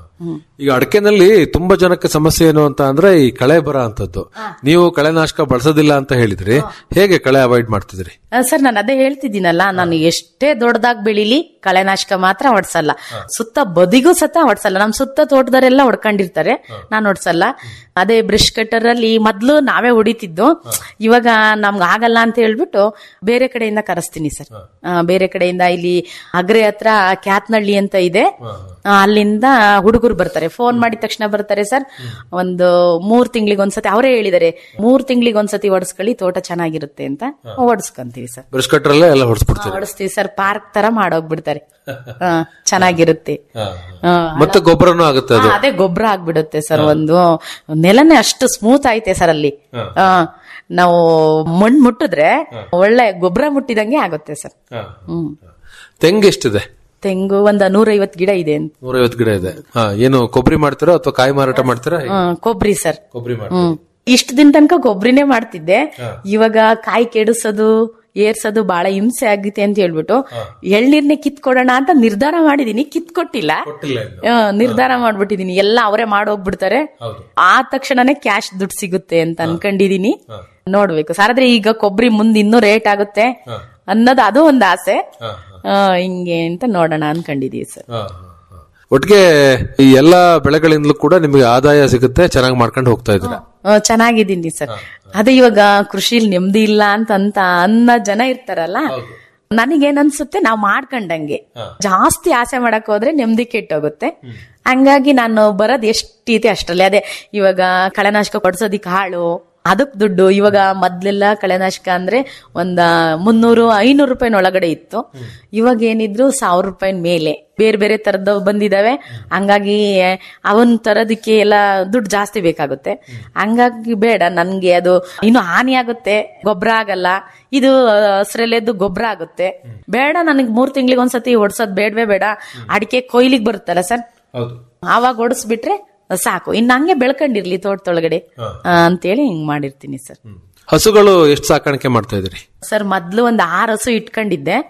ಈಗ ಅಡಿಕೆನಲ್ಲಿ ತುಂಬಾ ಜನಕ್ಕೆ ಸಮಸ್ಯೆ ಏನು ಅಂತ ಅಂದ್ರೆ ಈ ಕಳೆ ಬರ ಅಂತದ್ದು ನೀವು ಕಳೆನಾಶಕ ಬಳಸೋದಿಲ್ಲ ಅಂತ ಹೇಳಿದ್ರಿ ಹೇಗೆ ಕಳೆ ಅವಾಯ್ಡ್ ಮಾಡ್ತಿದ್ರಿ ಆ, ಸರ್ ನಾನು ಅದೇ ಹೇಳ್ತಿದ್ದೀನಲ್ಲ ನಾನು ಎಷ್ಟೇ ದೊಡ್ಡದಾಗಿ ಬೆಳಿಲಿ ಕಳೆನಾಶಕ ಮಾತ್ರ ಹೊಡ್ಸಲ್ಲ ಸುತ್ತ ಬದಿಗೂ ಸತ ಹೊಡ್ಸಲ್ಲ ನಮ್ ಸುತ್ತ ತೋಟದವರೆಲ್ಲ ಹೊಡ್ಕೊಂಡಿರ್ತಾರೆ ನಾನು ಹೊಡ್ಸಲ್ಲ ಅದೇ ಬ್ರಷ್ ಕಟ್ಟರ್ ಅಲ್ಲಿ ಮೊದ್ಲು ನಾವೇ ಹೊಡಿತಿದ್ದು ಇವಾಗ ನಮ್ಗೆ ಆಗಲ್ಲ ಅಂತ ಹೇಳ್ಬಿಟ್ಟು ಬೇರೆ ಕಡೆಯಿಂದ ಕರೆಸ್ತೀನಿ ಸರ್ ಆ, ಬೇರೆ ಕಡೆಯಿಂದ ಇಲ್ಲಿ ಅಗ್ರೆ ಹತ್ರ ಕ್ಯಾತ್ನಳ್ಳಿ ಅಂತ ಇದೆ ಆ, ಅಲ್ಲಿಂದ ಹುಡುಗರು ಬರ್ತಾರೆ ಫೋನ್ ಮಾಡಿದ ತಕ್ಷಣ ಬರ್ತಾರೆ ಸರ್ ಒಂದು ಮೂರ್ ತಿಂಗಳಿಗೆ ಒಂದ್ಸತಿ ಅವರೇ ಹೇಳಿದಾರೆ ಮೂರ್ ತಿಂಗಳಿಗೆ ಒಂದ್ಸತಿ ಹೊಡ್ಸ್ಕೊಳ್ಳಿ ತೋಟ ಚೆನ್ನಾಗಿರುತ್ತೆ ಅಂತ ಹೊಡ್ಸ್ಕೊಂತೀವಿ ಸರ್ ಬ್ರಷ್ ಕಟ್ರಲ್ಲೇ ಎಲ್ಲ ಹೊಡ್ಸ್ಬಿಡ್ತೀರಿ ಹೊಡಿಸ್ತೀವಿ ಸರ್ ಪಾರ್ಕ್ ತರ ಮಾಡೋಗ್ಬಿಡ್ತಾರೆ ಹಾ, ಚೆನ್ನಾಗಿರುತ್ತೆ ಹಾ, ಮತ್ತೆ ಗೊಬ್ಬರನೂ ಆಗುತ್ತೆ ಅದು ಹಾ, ಅದೇ ಗೊಬ್ಬರ ಆಗ್ಬಿಡುತ್ತೆ ಸರ್ ಒಂದು ನೆಲನೇ ಅಷ್ಟು ಸ್ಮೂತ್ ಐತೆ ಸರ್ ಅಲ್ಲಿ ಹಾ, ನಾವು ಮಣ್ಣು ಮುಟ್ಟಿದ್ರೆ ಒಳ್ಳೆ ಗೊಬ್ಬರ ಮುಟ್ಟಿದಂಗೆ ಆಗುತ್ತೆ ಸರ್ ಹ್ಮ್ ತೆಂಗು ಎಷ್ಟಿದೆ ತೆಂಗು ಒಂದ್ ನೂರೈವತ್ ಗಿಡ ಇದೆ ಅಂತ ನೂರೈವತ್ತು ಗಿಡ ಇದೆ ಹಾ ಏನು ಕೊಬ್ಬರಿ ಮಾಡ್ತೀರಾ ಅಥವಾ ಕಾಯಿ ಮಾರಾಟ ಮಾಡ್ತೀರಾ ಹೇಗೆ? ಹ್ಮ್, ಕೊಬ್ಬರಿ ಸರ್ ಕೊಬ್ಬರಿ ಹ್ಮ್ ಇಷ್ಟ ದಿನ ತನಕ ಕೊಬ್ಬರಿನೇ ಮಾಡ್ತಿದ್ದೆ ಇವಾಗ ಕಾಯಿ ಕೆಡಿಸೋದು ಏರ್ಸೋದು ಬಹಳ ಹಿಂಸೆ ಆಗುತ್ತೆ ಅಂತ ಹೇಳ್ಬಿಟ್ಟು ಎಳ್ನೀರ್ನೆ ಕಿತ್ಕೊಡೋಣ ಅಂತ ನಿರ್ಧಾರ ಮಾಡಿದೀನಿ ಕಿತ್ಕೊಟ್ಟಿಲ್ಲ ಹ್ಮ್, ನಿರ್ಧಾರ ಮಾಡ್ಬಿಟ್ಟಿದೀನಿ ಎಲ್ಲ ಅವರೇ ಮಾಡೋಗ್ಬಿಡ್ತಾರೆ ಆ ತಕ್ಷಣನೇ ಕ್ಯಾಶ್ ದುಡ್ಡು ಸಿಗುತ್ತೆ ಅಂತ ಅನ್ಕೊಂಡಿದೀನಿ ನೋಡ್ಬೇಕು ಸರ್ ಆದ್ರೆ ಈಗ ಕೊಬ್ಬರಿ ಮುಂದೆ ಇನ್ನೂ ರೇಟ್ ಆಗುತ್ತೆ ಅನ್ನೋದು ಅದು ಒಂದು ಆಸೆ ಆ, ಹಿಂಗೆ ಅಂತ ನೋಡೋಣ ಅನ್ಕೊಂಡಿದೀವಿ ಸರ್ ಒಟ್ಟಿಗೆ ಈ ಎಲ್ಲಾ ಬೆಳೆಗಳಿಂದಲೂ ಕೂಡ ನಿಮಗೆ ಆದಾಯ ಸಿಗುತ್ತೆ ಚೆನ್ನಾಗಿ ಮಾಡ್ಕೊಂಡು ಹೋಗ್ತಾ ಇದ್ದೀರಾ ಆ, ಚೆನ್ನಾಗಿದ್ದೀನಿ ಸರ್ ಅದೇ ಇವಾಗ ಕೃಷಿಲಿ ನೆಮ್ಮದಿ ಇಲ್ಲ ಅಂತ ಅಂತ ಅನ್ನ ಜನ ಇರ್ತಾರಲ್ಲ ನನಗೇನ್ ಅನ್ಸುತ್ತೆ ನಾವ್ ಮಾಡ್ಕೊಂಡಂಗೆ ಜಾಸ್ತಿ ಆಸೆ ಮಾಡಕ್ ಹೋದ್ರೆ ನೆಮ್ಮದಿ ಕೆಟ್ಟೋಗುತ್ತೆ ಹಂಗಾಗಿ ನಾನು ಬರೋದ್ ಎಷ್ಟೈತೆ ಅಷ್ಟರಲ್ಲಿ ಅದೇ ಇವಾಗ ಕಳೆನಾಶಕ ಕೊಡ್ಸೋದಿಕ್ ಹಾಳು ಅದಕ್ ದುಡ್ಡು ಇವಾಗ ಮೊದ್ಲೆಲ್ಲ ಕಳೆನಾಶಕ ಅಂದ್ರೆ ಒಂದ ಮುನ್ನೂರು ಐನೂರು ರೂಪಾಯಿನ ಒಳಗಡೆ ಇತ್ತು ಇವಾಗ ಏನಿದ್ರು ಸಾವಿರ ರೂಪಾಯಿ ಮೇಲೆ ಬೇರೆ ಬೇರೆ ತರದ್ದು ಬಂದಿದಾವೆ ಹಂಗಾಗಿ ಅವನ್ ತರೋದಕ್ಕೆ ಎಲ್ಲ ದುಡ್ಡು ಜಾಸ್ತಿ ಬೇಕಾಗುತ್ತೆ ಹಂಗಾಗಿ ಬೇಡ ನನ್ಗೆ ಅದು ಇನ್ನು ಹಾನಿ ಆಗುತ್ತೆ ಗೊಬ್ಬರ ಆಗಲ್ಲ ಇದು ಹಸ್ರಲ್ಲೆದ್ದು ಗೊಬ್ಬರ ಆಗುತ್ತೆ ಬೇಡ ನನಗೆ ಮೂರ್ ತಿಂಗಳಿಗೆ ಒಂದ್ಸತಿ ಹೊಡ್ಸೋದ್ ಬೇಡವೇ ಬೇಡ ಅಡಿಕೆ ಕೊಯ್ಲಿಗೆ ಬರುತ್ತಲ್ಲ ಸರ್ ಆವಾಗ ಹೊಡಿಸ್ಬಿಟ್ರೆ ಸಾಕು ಇನ್ನು ಹಂಗೆ ಬೆಳ್ಕೊಂಡಿರ್ಲಿ ತೋಟದೊಳಗಡೆ ಆ, ಅಂತೇಳಿ ಹಿಂಗ್ ಮಾಡಿರ್ತೀನಿ ಸರ್ ಹಸುಗಳು ಎಷ್ಟು ಸಾಕಾಣಿಕೆ ಮಾಡ್ತಾ ಇದ್ರಿ ಸರ್ ಮೊದ್ಲು ಒಂದ್ ಆರ್ ಹಸು ಇಟ್ಕೊಂಡಿದ್ದೆ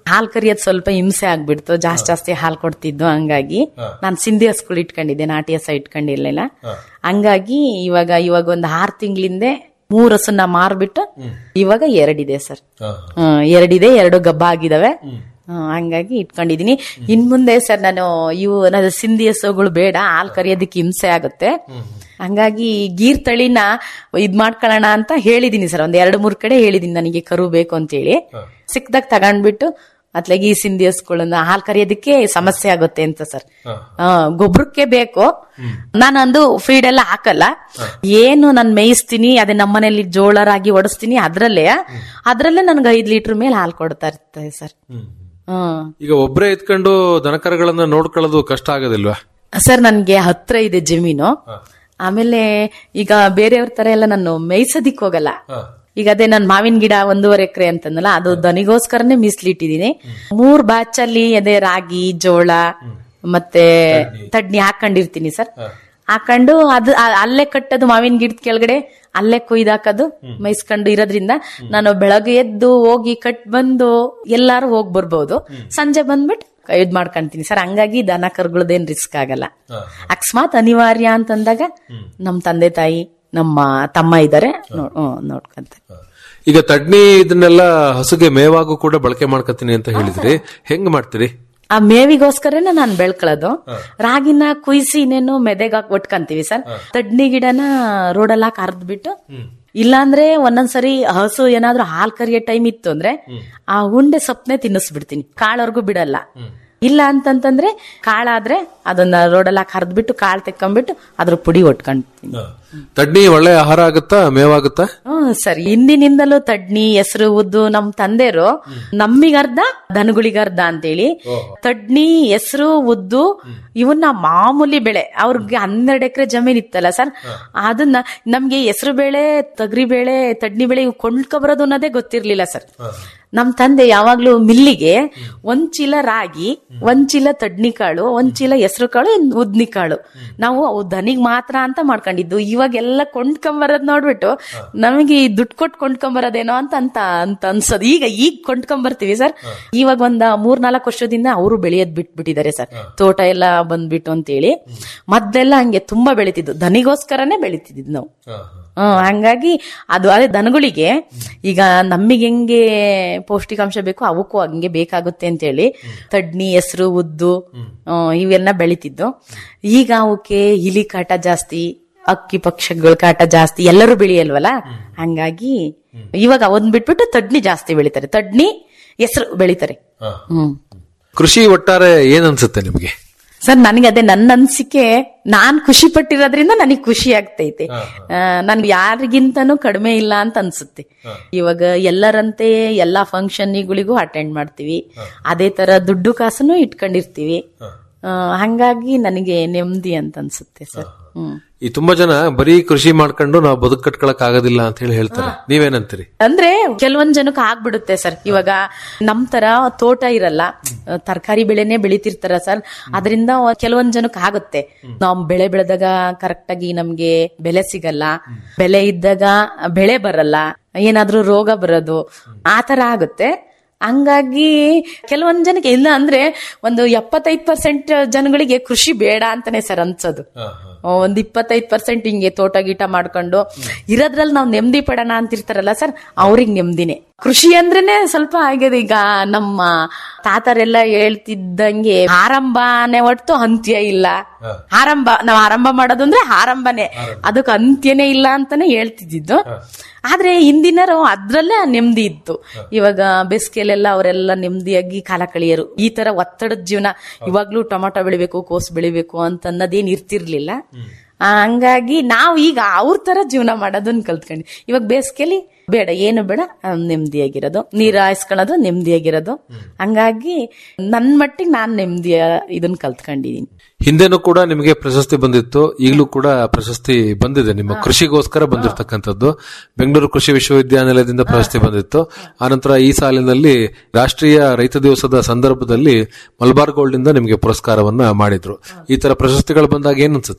ಹಾಲ್ ಕರಿಯೋದ್ ಸ್ವಲ್ಪ ಹಿಂಸೆ ಆಗ್ಬಿಡ್ತು ಜಾಸ್ತಿ ಜಾಸ್ತಿ ಹಾಲ್ ಕೊಡ್ತಿದ್ದು ಹಂಗಾಗಿ ನಾನು ಸಿಂಧಿ ಹಸ್ಗಳು ಇಟ್ಕೊಂಡಿದ್ದೆ ನಾಟಿ ಹಸ ಇಟ್ಕೊಂಡಿರ್ಲಿಲ್ಲ ಹಂಗಾಗಿ ಇವಾಗ ಇವಾಗ ಒಂದು ಆರ್ ತಿಂಗಳಿಂದೆ ಮೂರ್ ಹಸನ್ನ ಮಾರ್ಬಿಟ್ಟು ಇವಾಗ ಎರಡಿದೆ ಸರ್ ಹ್ಮ್, ಎರಡಿದೆ ಎರಡು ಗಬ್ಬ ಆಗಿದಾವೆ ಹ್ಮ್, ಹಂಗಾಗಿ ಇಟ್ಕೊಂಡಿದೀನಿ ಇನ್ ಮುಂದೆ ಸರ್ ನಾನು ಇವು ನನ್ನ ಸಿಂಧಿ ಹಸುಗಳು ಬೇಡ ಹಾಲ್ ಕರಿಯೋದಕ್ಕೆ ಹಿಂಸೆ ಆಗುತ್ತೆ ಹಂಗಾಗಿ ಗೀರ್ ತಳಿನ ಇದ್ ಮಾಡ್ಕೊಳ್ಳೋಣ ಅಂತ ಹೇಳಿದೀನಿ ಸರ್ ಒಂದ್ ಎರಡು ಮೂರ್ ಕಡೆ ಹೇಳಿದೀನಿ ನನಗೆ ಕರು ಬೇಕು ಅಂತ ಹೇಳಿ ಸಿಕ್ದಾಗ ತಗೊಂಡ್ಬಿಟ್ಟು ಅತ್ಲಾಗಿ ಈ ಸಿಂಧಿ ಹಸುಗಳನ್ನ ಹಾಲ್ ಕರಿಯೋದಕ್ಕೆ ಸಮಸ್ಯೆ ಆಗುತ್ತೆ ಅಂತ ಸರ್ ಗೊಬ್ಬರಕ್ಕೆ ಬೇಕು ನಾನು ಅಂದು ಫೀಡ್ ಎಲ್ಲ ಹಾಕಲ್ಲ ಏನು ನಾನು ಮೇಯಿಸ್ತೀನಿ ಅದೇ ನಮ್ಮನೇಲಿ ಜೋಳ ರಾಗಿ ಒಡಿಸ್ತೀನಿ ಅದ್ರಲ್ಲೇ ಅದ್ರಲ್ಲೇ ನನ್ಗೆ ಐದ್ ಲೀಟರ್ ಮೇಲೆ ಹಾಲು ಕೊಡ್ತಾ ಇರ್ತದೆ ಸರ್ ಹ್ಮ್ ಈಗ ಒಬ್ಬರೇ ಇದ್ಕೊಂಡು ದನಕರಗಳನ್ನ ನೋಡ್ಕೊಳ್ಳೋದು ಕಷ್ಟ ಆಗೋದಿಲ್ವಾ ಸರ್ ನನ್ಗೆ ಹತ್ರ ಇದೆ ಜಮೀನು ಆಮೇಲೆ ಈಗ ಬೇರೆಯವ್ರ ತರ ಎಲ್ಲ ನಾನು ಮೇಯ್ಸೋದಿಕ್ ಹೋಗಲ್ಲ ಈಗ ಅದೇ ನನ್ ಮಾವಿನ ಗಿಡ ಒಂದೂವರೆ ಎಕರೆ ಅಂತಂದಲ್ಲ ಅದು ದನಿಗೋಸ್ಕರನೇ ಮೀಸಲಿಟ್ಟಿದೀನಿ ಮೂರ್ ಬ್ಯಾಚ್ ಅಲ್ಲಿ ಅದೇ ರಾಗಿ ಜೋಳ ಮತ್ತೆ ತಡ್ನಿ ಹಾಕೊಂಡಿರ್ತೀನಿ ಸರ್ ಹಾಕೊಂಡು ಅದು ಆ- ಅಲ್ಲೇ ಕಟ್ಟೋದು ಮಾವಿನ ಗಿಡದ ಕೆಳಗಡೆ ಅಲ್ಲೇ ಕೊಯ್ದು ಹಾಕೋದು ಮೈಸ್ಕೊಂಡು ಇರೋದ್ರಿಂದ ನಾನು ಬೆಳಗ್ಗೆ ಎದ್ದು ಹೋಗಿ ಕಟ್ ಬಂದು ಎಲ್ಲಾರು ಹೋಗ್ ಬರ್ಬೋದು ಸಂಜೆ ಬಂದ್ಬಿಟ್ಟು ಇದ್ ಮಾಡ್ಕೊಂತೀನಿ ಸರ್ ಹಂಗಾಗಿ ದನ ಕರುಗಳದೇನ್ ರಿಸ್ಕ್ ಆಗಲ್ಲ ಅಕಸ್ಮಾತ್ ಅನಿವಾರ್ಯ ಅಂತಂದಾಗ ನಮ್ ತಂದೆ ತಾಯಿ ನಮ್ಮ ತಮ್ಮ ಇದಾರೆ ನೋ- ಹ್ಮ್, ನೋಡ್ಕೊಂತಾರೆ ಈಗ ತಡ್ನಿ ಇದನ್ನೆಲ್ಲ ಹಸುಗೆ ಮೇವಾಗೂ ಕೂಡ ಬಳಕೆ ಮಾಡ್ಕೊತೀನಿ ಅಂತ ಹೇಳಿದ್ರಿ ಹೆಂಗ್ ಮಾಡ್ತೀರಿ ಆ ಮೇವಿಗೋಸ್ಕರನೇ ನಾನು ಬೆಳ್ಕೊಳ್ಳೋದು ರಾಗಿನ ಕುಯ್ಸಿ ಇನ್ನೇನು ಮೆದೆಗ್ ಹಾಕಿ ಒಟ್ಕಂತೀವಿ ಸರ್ ತಡ್ನಿ ಗಿಡನ ರೋಡಲ್ಲಿ ಹಾಕಿ ಅರ್ದ್ಬಿಟ್ಟು ಇಲ್ಲಾಂದ್ರೆ ಒಂದೊಂದ್ಸರಿ ಹಸು ಏನಾದ್ರೂ ಹಾಲ್ ಕರಿಯೋ ಟೈಮ್ ಇತ್ತು ಅಂದ್ರೆ ಆ ಉಂಡೆ ಸೊಪ್ಪನೆ ತಿನ್ನಿಸ್ಬಿಡ್ತೀನಿ ಕಾಳವರೆಗೂ ಬಿಡಲ್ಲ ಇಲ್ಲ ಅಂತಂತಂದ್ರೆ ಕಾಳಾದ್ರೆ ಅದನ್ನ ರೋಡಲ್ಲಿ ಹಾಕಿ ಹರಿದ್ಬಿಟ್ಟು ಕಾಳು ತೆಕ್ಕೊಂಡ್ಬಿಟ್ಟು ಅದ್ರ ಪುಡಿ ಒಟ್ಕೊಂತೀನಿ ತಡ್ನಿ ಒಳ್ಳೆ ಆಹಾರ ಆಗುತ್ತಾ ಮೇವಾಗುತ್ತಾ ಹ್ಮ್ ಸರಿ ಹಿಂದಿನಿಂದಲೂ ತಡ್ನಿ ಹೆಸರು ಉದ್ದು ನಮ್ ತಂದೆರು ನಮ್ಮಿಗರ್ಧ ದನಗಳಿಗರ್ಧ ಅಂತೇಳಿ ತಡ್ನಿ ಹೆಸರು ಉದ್ದು ಇವನ್ನ ಮಾಮೂಲಿ ಬೆಳೆ ಅವ್ರಿಗೆ ಹನ್ನೆರಡು ಎಕರೆ ಜಮೀನ್ ಇತ್ತಲ್ಲ ಸರ್ ಅದನ್ನ ನಮ್ಗೆ ಹೆಸರು ಬೇಳೆ ತೊಗರಿ ಬೇಳೆ ತಡ್ನಿ ಬೇಳೆ ಇವು ಕೊಂಡ್ಕೊಬರೋದು ಅನ್ನೋದೇ ಗೊತ್ತಿರ್ಲಿಲ್ಲ ಸರ್ ನಮ್ ತಂದೆ ಯಾವಾಗ್ಲೂ ಮಿಲ್ಲಿಗೆ ಒಂದ್ ಚೀಲ ರಾಗಿ ಒಂದ್ ಚೀಲ ತಡ್ನಿ ಕಾಳು ಒಂದ್ ಚೀಲ ಹೆಸರು ಕಾಳು ಇನ್ ಉದ್ನಿ ಕಾಳು ನಾವು ಅವು ದನಿಗ್ ಮಾತ್ರ ಅಂತ ಮಾಡ್ಕೊಂಡಿದ್ದು ಇವಾಗ ಎಲ್ಲ ಕೊಂಡ್ಕೊಂಬರೋದ್ ನೋಡ್ಬಿಟ್ಟು ನಮಗೆ ಈ ದುಡ್ಡು ಕೊಟ್ಟು ಕೊಂಡ್ಕೊಂಬರೋದೇನೋ ಅಂತ ಅಂತ ಅಂತ ಅನ್ಸೋದು ಈಗ ಈಗ ಕೊಂಡ್ಕೊಂಬರ್ತೀವಿ ಸರ್ ಇವಾಗ ಒಂದ್ ಮೂರ್ ನಾಲ್ಕು ವರ್ಷದಿಂದ ಅವರು ಬೆಳೆಯೋದ್ ಬಿಟ್ಬಿಟ್ಟಿದ್ದಾರೆ ಸರ್ ತೋಟ ಎಲ್ಲ ಬಂದ್ಬಿಟ್ಟು ಅಂತೇಳಿ ಮೊದ್ಲೆಲ್ಲ ಹಂಗೆ ತುಂಬಾ ಬೆಳಿತಿದ್ದು ದನಿಗೋಸ್ಕರನೇ ಬೆಳಿತಿದ್ದು ನಾವು ಹ್ಮ್ ಹಂಗಾಗಿ ಅದು ಅದೇ ದನಗಳಿಗೆ ಈಗ ನಮಗೆ ಹೆಂಗೆ ಪೌಷ್ಟಿಕಾಂಶ ಬೇಕು ಅವಕ್ಕೂ ಹಂಗೆ ಬೇಕಾಗುತ್ತೆ ಅಂತೇಳಿ ತಡ್ನಿ ಹೆಸರು ಉದ್ದು ಹ್ಮ್, ಇವೆಲ್ಲ ಬೆಳಿತಿದ್ದು ಈಗ ಅವಕ್ಕೆ ಇಲಿ ಕಾಟ ಜಾಸ್ತಿ ಅಕ್ಕಿ ಪಕ್ಷಗಳ ಕಾಟ ಜಾಸ್ತಿ ಎಲ್ಲರೂ ಬೆಳೆಯಲ್ವಲ್ಲ ಹಂಗಾಗಿ ಇವಾಗ ಒಂದ್ ಬಿಟ್ಬಿಟ್ಟು ತಡ್ನಿ ಜಾಸ್ತಿ ಬೆಳಿತಾರೆ ತಡ್ನಿ ಹೆಸರು ಬೆಳಿತಾರೆ ಹ್ಮ್ ಕೃಷಿ ಒಟ್ಟಾರೆ ಏನ್ ಅನ್ಸುತ್ತೆ ನಿಮ್ಗೆ ಸರ್ ನನಗೆ ಅದೇ ನನ್ನ ಅನ್ಸಿಕೆ ನಾನ್ ಖುಷಿ ಪಟ್ಟಿರೋದ್ರಿಂದ ನನಗೆ ಖುಷಿ ಆಗ್ತೈತೆ ಆ, ನನ್ಗೆ ಯಾರಿಗಿಂತನೂ ಕಡಿಮೆ ಇಲ್ಲ ಅಂತ ಅನ್ಸುತ್ತೆ ಇವಾಗ ಎಲ್ಲರಂತೆ ಎಲ್ಲಾ ಫಂಕ್ಷನ್ಗಳಿಗೂ ಅಟೆಂಡ್ ಮಾಡ್ತೀವಿ ಅದೇ ತರ ದುಡ್ಡು ಕಾಸನ್ನು ಇಟ್ಕೊಂಡಿರ್ತೀವಿ ಆ, ಹಂಗಾಗಿ ನನಗೆ ನೆಮ್ಮದಿ ಅಂತ ಅನ್ಸುತ್ತೆ ಸರ್ ಹ್ಮ್ ಈ ತುಂಬಾ ಜನ ಬರೀ ಕೃಷಿ ಮಾಡ್ಕೊಂಡು ನಾವು ಬದುಕು ಕಟ್ಕೊಳಕ್ ಆಗೋದಿಲ್ಲ ಅಂತ ಹೇಳಿ ಹೇಳ್ತಾರೆ ನೀವೇನಂತೀರಿ ಅಂದ್ರೆ ಕೆಲವೊಂದ್ ಜನಕ್ಕೆ ಆಗ್ಬಿಡುತ್ತೆ ಸರ್ ಇವಾಗ ನಮ್ ತರ ತೋಟ ಇರಲ್ಲ ತರಕಾರಿ ಬೆಳೆನೆ ಬೆಳಿತಿರ್ತಾರ ಸರ್ ಅದರಿಂದ ಕೆಲವೊಂದ್ ಜನಕ್ಕೆ ಆಗುತ್ತೆ ನಾವ್ ಬೆಳೆ ಬೆಳೆದಾಗ ಕರೆಕ್ಟ್ ಆಗಿ ನಮ್ಗೆ ಬೆಲೆ ಸಿಗಲ್ಲ ಬೆಲೆ ಇದ್ದಾಗ ಬೆಳೆ ಬರಲ್ಲ ಏನಾದ್ರೂ ರೋಗ ಬರೋದು ಆ ತರ ಆಗುತ್ತೆ ಹಂಗಾಗಿ ಕೆಲವೊಂದ್ ಜನಕ್ಕೆ ಇಲ್ಲ ಅಂದ್ರೆ ಒಂದು ಎಪ್ಪತ್ತೈದು ಪರ್ಸೆಂಟ್ ಜನಗಳಿಗೆ ಕೃಷಿ ಬೇಡ ಅಂತಾನೆ ಸರ್ ಅನ್ಸೋದು ಒಂದ್ ಇಪ್ಪತ್ತೈದು ಪರ್ಸೆಂಟ್ ಹಿಂಗೆ ತೋಟ ಗೀಟ ಮಾಡ್ಕೊಂಡು ಇರೋದ್ರಲ್ಲಿ ನಾವು ನೆಮ್ಮದಿ ಪಡೋಣ ಅಂತಿರ್ತಾರಲ್ಲ ಸರ್ ಅವ್ರಿಗೆ ನೆಮ್ಮದಿನೇ ಕೃಷಿ ಅಂದ್ರೇನೆ ಸ್ವಲ್ಪ ಆಗ್ಯದ ಈಗ ನಮ್ಮ ತಾತರೆಲ್ಲ ಹೇಳ್ತಿದ್ದಂಗೆ ಆರಂಭನೇ ಒಟ್ಟು ಅಂತ್ಯ ಇಲ್ಲ ಆರಂಭ ನಾವ್ ಆರಂಭ ಮಾಡೋದು ಅಂದ್ರೆ ಆರಂಭನೇ ಅದಕ್ಕೆ ಅಂತ್ಯನೇ ಇಲ್ಲ ಅಂತಾನೆ ಹೇಳ್ತಿದ್ದು ಆದ್ರೆ ಹಿಂದಿನರು ಅದ್ರಲ್ಲೇ ನೆಮ್ಮದಿ ಇತ್ತು ಇವಾಗ ಬೇಸಿಗೆಲೆಲ್ಲ ಅವರೆಲ್ಲ ನೆಮ್ಮದಿಯಾಗಿ ಕಾಲ ಕಳಿಯರು ಈ ತರ ಒತ್ತಡದ ಜೀವನ ಇವಾಗ್ಲೂ ಟೊಮಾಟೊ ಬೆಳಿಬೇಕು ಕೋಸು ಬೆಳಿಬೇಕು ಅಂತ ಅನ್ನೋದೇನ್ ಇರ್ತಿರ್ಲಿಲ್ಲ ಆ, ಹಂಗಾಗಿ ನಾವು ಈಗ ಅವ್ರ ತರ ಜೀವನ ಮಾಡೋದನ್ನ ಕಲ್ತ್ಕೊಂಡಿ ಇವಾಗ ಬೇಸಿಗೆಲಿ ಬೇಡ ಏನು ಬೇಡ ಆ, ನೆಮ್ಮದಿಯಾಗಿರೋದು ನೀರ್ ಹಾಯಿಸ್ಕೊಳ್ಳೋದು ನೆಮ್ಮದಿಯಾಗಿರೋದು ಹಂಗಾಗಿ ನನ್ ಮಟ್ಟಿಗೆ ನಾನ್ ನೆಮ್ಮದಿಯ ಇದನ್ನ ಕಲ್ತ್ಕೊಂಡಿದೀನಿ ಹಿಂದೆನೂ ಕೂಡ ನಿಮಗೆ ಪ್ರಶಸ್ತಿ ಬಂದಿತ್ತು ಈಗಲೂ ಕೂಡ ಪ್ರಶಸ್ತಿ ಬಂದಿದೆ ನಿಮ್ಮ ಕೃಷಿಗೋಸ್ಕರ ಬಂದಿರತಕ್ಕಂಥದ್ದು ಬೆಂಗಳೂರು ಕೃಷಿ ವಿಶ್ವವಿದ್ಯಾನಿಲಯದಿಂದ ಪ್ರಶಸ್ತಿ ಬಂದಿತ್ತು ಆನಂತರ ಈ ಸಾಲಿನಲ್ಲಿ ರಾಷ್ಟ್ರೀಯ ರೈತ ದಿವಸದ ಸಂದರ್ಭದಲ್ಲಿ ಮಲಬಾರ್ ಗೋಲ್ಡ್ ಇಂದ ನಿಮಗೆ ಪುರಸ್ಕಾರವನ್ನ ಮಾಡಿದ್ರು ಈ ತರ ಪ್ರಶಸ್ತಿಗಳು ಬಂದಾಗ ಏನ್ ಅನ್ಸುತ್ತೆ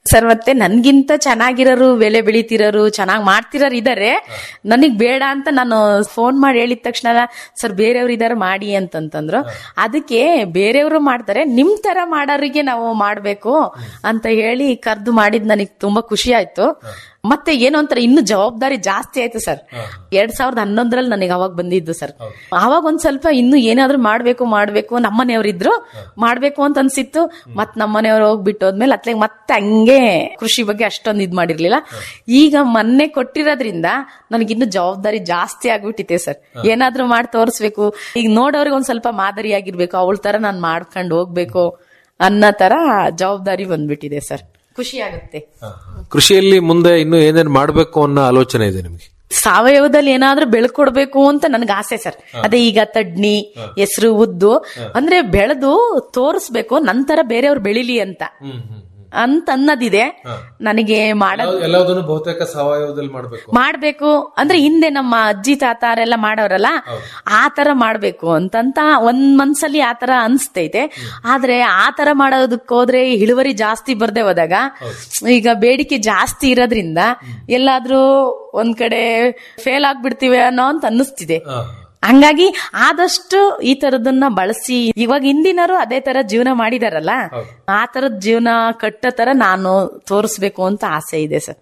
ಸರ್ ಮತ್ತೆ ನನ್ಗಿಂತ ಚೆನ್ನಾಗಿರೋರು ಬೆಳೆ ಬೆಳಿತಿರೋರು ಚೆನ್ನಾಗಿ ಮಾಡ್ತಿರೋರು ಇದಾರೆ ನನಗ್ ಬೇಡ ಅಂತ ನಾನು ಫೋನ್ ಮಾಡಿ ಹೇಳಿದ ತಕ್ಷಣ ಸರ್ ಬೇರೆಯವ್ರು ಇದಾರೆ ಮಾಡಿ ಅಂತಂತಂದ್ರು ಅದಕ್ಕೆ ಬೇರೆಯವರು ಮಾಡ್ತಾರೆ ನಿಮ್ ತರ ಮಾಡೋರಿಗೆ ನಾವು ಮಾಡ್ಬೇಕು ಅಂತ ಹೇಳಿ ಕರ್ದು ಮಾಡಿದ್ ನನಗ್ ತುಂಬಾ ಖುಷಿ ಆಯ್ತು ಮತ್ತೆ ಏನೋ ಒಂಥರ ಇನ್ನು ಜವಾಬ್ದಾರಿ ಜಾಸ್ತಿ ಆಯ್ತು ಸರ್ ಎರಡ್ ಸಾವಿರದ ಹನ್ನೊಂದರಲ್ಲಿ ನನಗೆ ಅವಾಗ ಬಂದಿದ್ದು ಸರ್ ಅವಾಗ ಒಂದ್ ಸ್ವಲ್ಪ ಇನ್ನು ಏನಾದ್ರೂ ಮಾಡ್ಬೇಕು ಮಾಡ್ಬೇಕು ನಮ್ಮನೆಯವ್ರಿದ್ರು ಮಾಡ್ಬೇಕು ಅಂತ ಅನ್ಸಿತ್ತು ಮತ್ ನಮ್ಮನೆಯವ್ರು ಹೋಗ್ಬಿಟ್ಟು ಹೋದ್ಮೇಲೆ ಅತ್ಲಾಗ ಮತ್ತೆ ಹಂಗೆ ಕೃಷಿ ಬಗ್ಗೆ ಅಷ್ಟೊಂದು ಇದ್ ಮಾಡಿರ್ಲಿಲ್ಲ ಈಗ ಮೊನ್ನೆ ಕೊಟ್ಟಿರೋದ್ರಿಂದ ನನಗಿನ್ನು ಜವಾಬ್ದಾರಿ ಜಾಸ್ತಿ ಆಗ್ಬಿಟ್ಟಿದೆ ಸರ್ ಏನಾದ್ರೂ ಮಾಡಿ ತೋರಿಸ್ಬೇಕು ಈಗ ನೋಡೋರ್ಗೆ ಒಂದ್ ಸ್ವಲ್ಪ ಮಾದರಿಯಾಗಿರ್ಬೇಕು ಅವಳ ತರ ನಾನ್ ಮಾಡ್ಕೊಂಡು ಹೋಗ್ಬೇಕು ಅನ್ನೋ ತರ ಜವಾಬ್ದಾರಿ ಬಂದ್ಬಿಟ್ಟಿದೆ ಸರ್ ಖುಷಿ ಆಗುತ್ತೆ ಕೃಷಿಯಲ್ಲಿ ಮುಂದೆ ಇನ್ನು ಏನೇನ್ ಮಾಡಬೇಕು ಅನ್ನೋ ಆಲೋಚನೆ ಇದೆ ನಿಮ್ಗೆ ಸಾವಯವದಲ್ಲಿ ಏನಾದ್ರೂ ಬೆಳ್ಕೊಡ್ಬೇಕು ಅಂತ ನನ್ಗೆ ಆಸೆ ಸರ್ ಅದೇ ಈಗ ತಡ್ನಿ ಹೆಸರು ಉದ್ದು ಅಂದ್ರೆ ಬೆಳೆದು ತೋರಿಸ್ಬೇಕು ನಂತರ ಬೇರೆಯವ್ರು ಬೆಳಿಲಿ ಅಂತ ಅಂತ ಅನ್ನೋದಿದೆ ನನಗೆ ಮಾಡೋದು ಎಲ್ಲದನ್ನು ಬಹುತೇಕ ಸಾವಯವದಲ್ಲಿ ಮಾಡಬೇಕು ಮಾಡ್ಬೇಕು ಅಂದ್ರೆ ಹಿಂದೆ ನಮ್ಮ ಅಜ್ಜಿ ತಾತಾರೆಲ್ಲ ಮಾಡೋರಲ್ಲ ಆ ತರ ಮಾಡ್ಬೇಕು ಅಂತಂತ ಒಂದ್ ಮನ್ಸಲ್ಲಿ ಆ ತರ ಅನ್ಸ್ತೈತೆ ಆದ್ರೆ ಆ ತರ ಮಾಡೋದಕ್ಕೆ ಹೋದ್ರೆ ಇಳುವರಿ ಜಾಸ್ತಿ ಬರ್ದೆ ಹೋದಾಗ ಈಗ ಬೇಡಿಕೆ ಜಾಸ್ತಿ ಇರೋದ್ರಿಂದ ಎಲ್ಲಾದ್ರೂ ಒಂದ್ ಕಡೆ ಫೇಲ್ ಆಗ್ಬಿಡ್ತೀವಿ ಅನ್ನೋ ಅಂತ ಅನ್ನಿಸ್ತಿದೆ ಹಂಗಾಗಿ ಆದಷ್ಟು ಈ ತರದನ್ನ ಬಳಸಿ ಇವಾಗ ಹಿಂದಿನರು ಅದೇ ತರ ಜೀವನ ಮಾಡಿದಾರಲ್ಲ ಆ ತರದ್ ಜೀವನ ಕಟ್ಟೋ ತರ ನಾನು ತೋರಿಸ್ಬೇಕು ಅಂತ ಆಸೆ ಇದೆ ಸರ್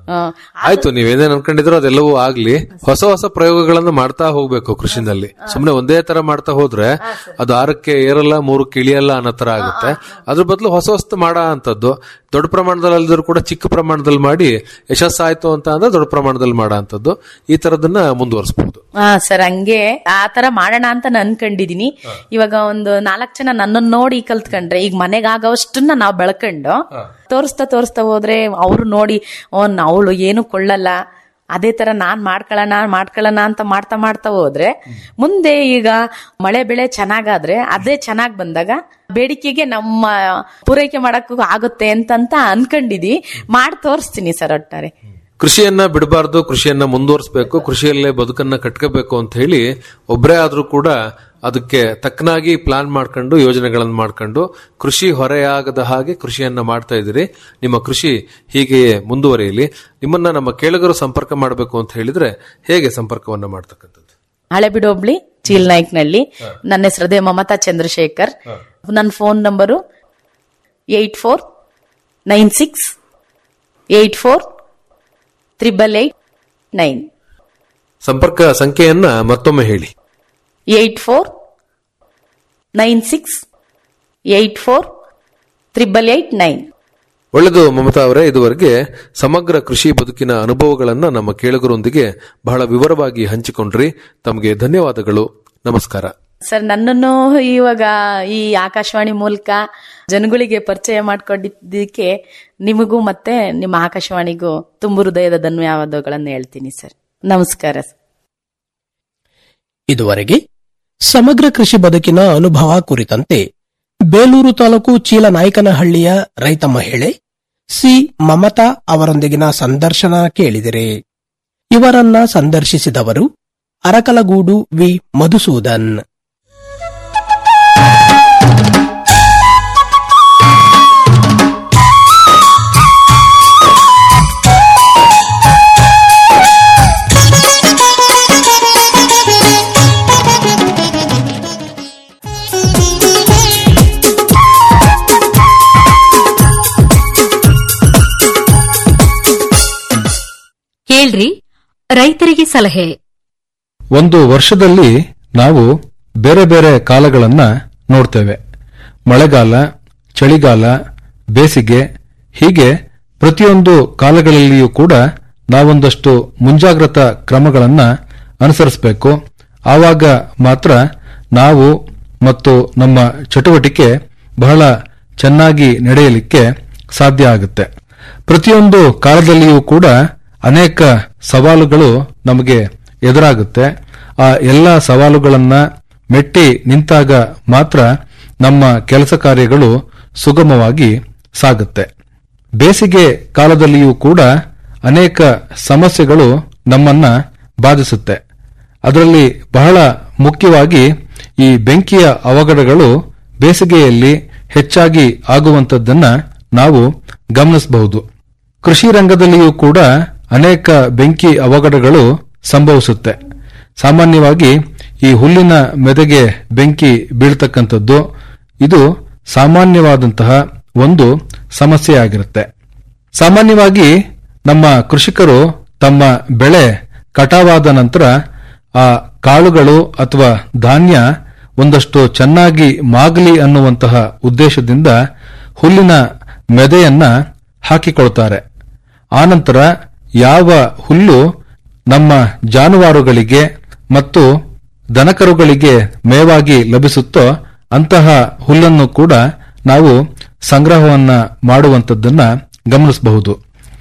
ಆಯ್ತು ನೀವೇನೇನ್ ಅನ್ಕೊಂಡಿದ್ರು ಅದೆಲ್ಲವೂ ಆಗ್ಲಿ ಹೊಸ ಹೊಸ ಪ್ರಯೋಗಗಳನ್ನ ಮಾಡ್ತಾ ಹೋಗ್ಬೇಕು ಕೃಷಿನಲ್ಲಿ ಸುಮ್ನೆ ಒಂದೇ ತರ ಮಾಡ್ತಾ ಹೋದ್ರೆ ಅದು ಆರಕ್ಕೆ ಏರಲ್ಲ ಮೂರಕ್ಕೆ ಇಳಿಯಲ್ಲ ಅನ್ನೋ ತರ ಆಗುತ್ತೆ ಅದ್ರ ಬದಲು ಹೊಸ ಹೊಸ ಮಾಡೋ ಅಂತದ್ದು ದೊಡ್ಡ ಪ್ರಮಾಣದಲ್ಲಿ ಅಲ್ದಿದ್ರು ಕೂಡ ಚಿಕ್ಕ ಪ್ರಮಾಣದಲ್ಲಿ ಮಾಡಿ ಯಶಸ್ಸಾಯ್ತು ಅಂತ ಅಂದ್ರೆ ದೊಡ್ಡ ಪ್ರಮಾಣದಲ್ಲಿ ಮಾಡೋ ಅಂತದ್ದು ಈ ತರದನ್ನ ಮುಂದುವರಿಸಬಹುದು ಹಾ ಸರ್ ಹಂಗೆ ಆ ತರ ಮಾಡೋಣ ಅಂತ ನಾನು ಅನ್ಕೊಂಡಿದೀನಿ ಇವಾಗ ಒಂದು ನಾಲ್ಕು ಜನ ನನ್ನನ್ನು ನೋಡಿ ಕಲ್ತ್ಕೊಂಡ್ರೆ ಈಗ ಮನೆಗೆ ಆಗೋಷ್ಟನ್ನ ನಾವು ಬೆಳ್ಕೊಂಡು ತೋರಿಸ್ತಾ ತೋರಿಸ್ತಾ ಹೋದ್ರೆ ಅವ್ರು ನೋಡಿ ಓನ್ ಅವಳು ಏನು ಕೊಳ್ಳಲ್ಲ ಅದೇ ತರ ನಾನ್ ಮಾಡ್ಕೊಳ್ಳೋಣ ಮಾಡ್ಕೊಳ್ಳೋಣ ಅಂತ ಮಾಡ್ತಾ ಮಾಡ್ತಾ ಹೋದ್ರೆ ಮುಂದೆ ಈಗ ಮಳೆ ಬೆಳೆ ಚೆನ್ನಾಗಾದ್ರೆ ಅದೇ ಚೆನ್ನಾಗ್ ಬಂದಾಗ ಬೇಡಿಕೆಗೆ ನಮ್ಮ ಪೂರೈಕೆ ಮಾಡಕ್ಕೂ ಆಗುತ್ತೆ ಅಂತಂತ ಅನ್ಕೊಂಡಿದೀವಿ ಮಾಡಿ ತೋರಿಸ್ತೀನಿ ಸರ್ ಒಟ್ಟಾರೆ ಕೃಷಿಯನ್ನ ಬಿಡಬಾರ್ದು ಕೃಷಿಯನ್ನ ಮುಂದುವರಿಸಬೇಕು ಕೃಷಿಯಲ್ಲೇ ಬದುಕನ್ನ ಕಟ್ಕೋಬೇಕು ಅಂತ ಹೇಳಿ ಒಬ್ಬರೇ ಆದ್ರೂ ಕೂಡ ಅದಕ್ಕೆ ತಕ್ಕನಾಗಿ ಪ್ಲಾನ್ ಮಾಡ್ಕೊಂಡು ಯೋಜನೆಗಳನ್ನು ಮಾಡ್ಕೊಂಡು ಕೃಷಿ ಹೊರೆಯಾಗದ ಹಾಗೆ ಕೃಷಿಯನ್ನ ಮಾಡ್ತಾ ಇದ್ದೀರಿ ನಿಮ್ಮ ಕೃಷಿ ಹೀಗೆಯೇ ಮುಂದುವರಿಯಲಿ ನಿಮ್ಮನ್ನ ನಮ್ಮ ಕೇಳುಗರು ಸಂಪರ್ಕ ಮಾಡಬೇಕು ಅಂತ ಹೇಳಿದ್ರೆ ಹೇಗೆ ಸಂಪರ್ಕವನ್ನ ಮಾಡ್ತಕ್ಕಂಥದ್ದು ಹಳೆಬಿಡು ಹೋಬ್ಳಿ ಚೀಲ್ ನಾಯ್ಕ್ನಳ್ಳಿ ನನ್ನ ಹೆಸರದೇ ಮಮತಾ ಚಂದ್ರಶೇಖರ್ ನನ್ನ phone number eight four nine six eight four triple eight nine ಸಂಪರ್ಕ ಸಂಖ್ಯೆಯನ್ನ ಮತ್ತೊಮ್ಮೆ ಹೇಳಿ eight four nine six eight four triple eight nine ಒಳ್ಳೆದು ಮಮತಾ ಅವರೇ ಇದುವರೆಗೆ ಸಮಗ್ರ ಕೃಷಿ ಬದುಕಿನ ಅನುಭವಗಳನ್ನ ನಮ್ಮ ಕೇಳುಗರೊಂದಿಗೆ ಬಹಳ ವಿವರವಾಗಿ ಹಂಚಿಕೊಂಡ್ರಿ ತಮಗೆ ಧನ್ಯವಾದಗಳು ನಮಸ್ಕಾರ ಸರ್ ನನ್ನನ್ನು ಇವಾಗ ಈ ಆಕಾಶವಾಣಿ ಮೂಲಕ ಜನಗಳಿಗೆ ಪರಿಚಯ ಮಾಡ್ಕೊಂಡಿದ್ದಕ್ಕೆ ನಿಮಗೂ ಮತ್ತೆ ನಿಮ್ಮ ಆಕಾಶವಾಣಿಗೂ ತುಂಬು ಹೃದಯದ ಧನ್ಯವಾದಗಳನ್ನು ಹೇಳ್ತೀನಿ ಸರ್ ನಮಸ್ಕಾರ ಇದುವರೆಗೆ ಸಮಗ್ರ ಕೃಷಿ ಬದುಕಿನ ಅನುಭವ ಕುರಿತಂತೆ ಬೇಲೂರು ತಾಲೂಕು ಚೀಲನಾಯಕನಹಳ್ಳಿಯ ರೈತ ಮಹಿಳೆ ಸಿ ಮಮತಾ ಅವರೊಂದಿಗಿನ ಸಂದರ್ಶನ ಕೇಳಿದಿರಿ ಇವರನ್ನ ಸಂದರ್ಶಿಸಿದವರು ಅರಕಲಗೂಡು ವಿ ಮಧುಸೂದನ್ ಕೇಳ್ರಿ ರೈತರಿಗೆ ಸಲಹೆ ಒಂದು ವರ್ಷದಲ್ಲಿ ನಾವು ಬೇರೆ ಬೇರೆ ಕಾಲಗಳನ್ನ ನೋಡ್ತೇವೆ ಮಳೆಗಾಲ ಚಳಿಗಾಲ ಬೇಸಿಗೆ ಹೀಗೆ ಪ್ರತಿಯೊಂದು ಕಾಲಗಳಲ್ಲಿಯೂ ಕೂಡ ನಾವೊಂದಷ್ಟು ಮುಂಜಾಗ್ರತಾ ಕ್ರಮಗಳನ್ನ ಅನುಸರಿಸಬೇಕು ಆವಾಗ ಮಾತ್ರ ನಾವು ಮತ್ತು ನಮ್ಮ ಚಟುವಟಿಕೆ ಬಹಳ ಚೆನ್ನಾಗಿ ನಡೆಯಲಿಕ್ಕೆ ಸಾಧ್ಯ ಆಗುತ್ತೆ ಪ್ರತಿಯೊಂದು ಕಾಲದಲ್ಲಿಯೂ ಕೂಡ ಅನೇಕ ಸವಾಲುಗಳು ನಮಗೆ ಎದುರಾಗುತ್ತೆ ಆ ಎಲ್ಲ ಸವಾಲುಗಳನ್ನ ಮೆಟ್ಟಿ ನಿಂತಾಗ ಮಾತ್ರ ನಮ್ಮ ಕೆಲಸ ಕಾರ್ಯಗಳು ಸುಗಮವಾಗಿ ಸಾಗುತ್ತೆ ಬೇಸಿಗೆ ಕಾಲದಲ್ಲಿಯೂ ಕೂಡ ಅನೇಕ ಸಮಸ್ಯೆಗಳು ನಮ್ಮನ್ನ ಬಾಧಿಸುತ್ತೆ ಅದರಲ್ಲಿ ಬಹಳ ಮುಖ್ಯವಾಗಿ ಈ ಬೆಂಕಿಯ ಅವಘಡಗಳು ಬೇಸಿಗೆಯಲ್ಲಿ ಹೆಚ್ಚಾಗಿ ಆಗುವಂತದ್ದನ್ನ ನಾವು ಗಮನಿಸಬಹುದು ಕೃಷಿ ರಂಗದಲ್ಲಿಯೂ ಕೂಡ ಅನೇಕ ಬೆಂಕಿ ಅವಘಡಗಳು ಸಂಭವಿಸುತ್ತೆ ಸಾಮಾನ್ಯವಾಗಿ ಈ ಹುಲ್ಲಿನ ಮೆದೆಗೆ ಬೆಂಕಿ ಬೀಳ್ತಕ್ಕಂಥದ್ದು ಇದು ಸಾಮಾನ್ಯವಾದಂತಹ ಒಂದು ಸಮಸ್ಯೆಯಾಗಿರುತ್ತೆ ಸಾಮಾನ್ಯವಾಗಿ ನಮ್ಮ ಕೃಷಿಕರು ತಮ್ಮ ಬೆಳೆ ಕಟಾವಾದ ನಂತರ ಆ ಕಾಳುಗಳು ಅಥವಾ ಧಾನ್ಯ ಒಂದಷ್ಟು ಚೆನ್ನಾಗಿ ಮಾಗಲಿ ಅನ್ನುವಂತಹ ಉದ್ದೇಶದಿಂದ ಹುಲ್ಲಿನ ಮೆದೆಯನ್ನ ಹಾಕಿಕೊಳ್ತಾರೆ ಆನಂತರ ಯಾವ ಹುಲ್ಲು ನಮ್ಮ ಜಾನುವಾರುಗಳಿಗೆ ಮತ್ತು ದನಕರುಗಳಿಗೆ ಮೇವಾಗಿ ಲಭಿಸುತ್ತೋ ಅಂತಹ ಹುಲ್ಲನ್ನು ಕೂಡ ನಾವು ಸಂಗ್ರಹವನ್ನ ಮಾಡುವಂತದ್ದನ್ನ ಗಮನಿಸಬಹುದು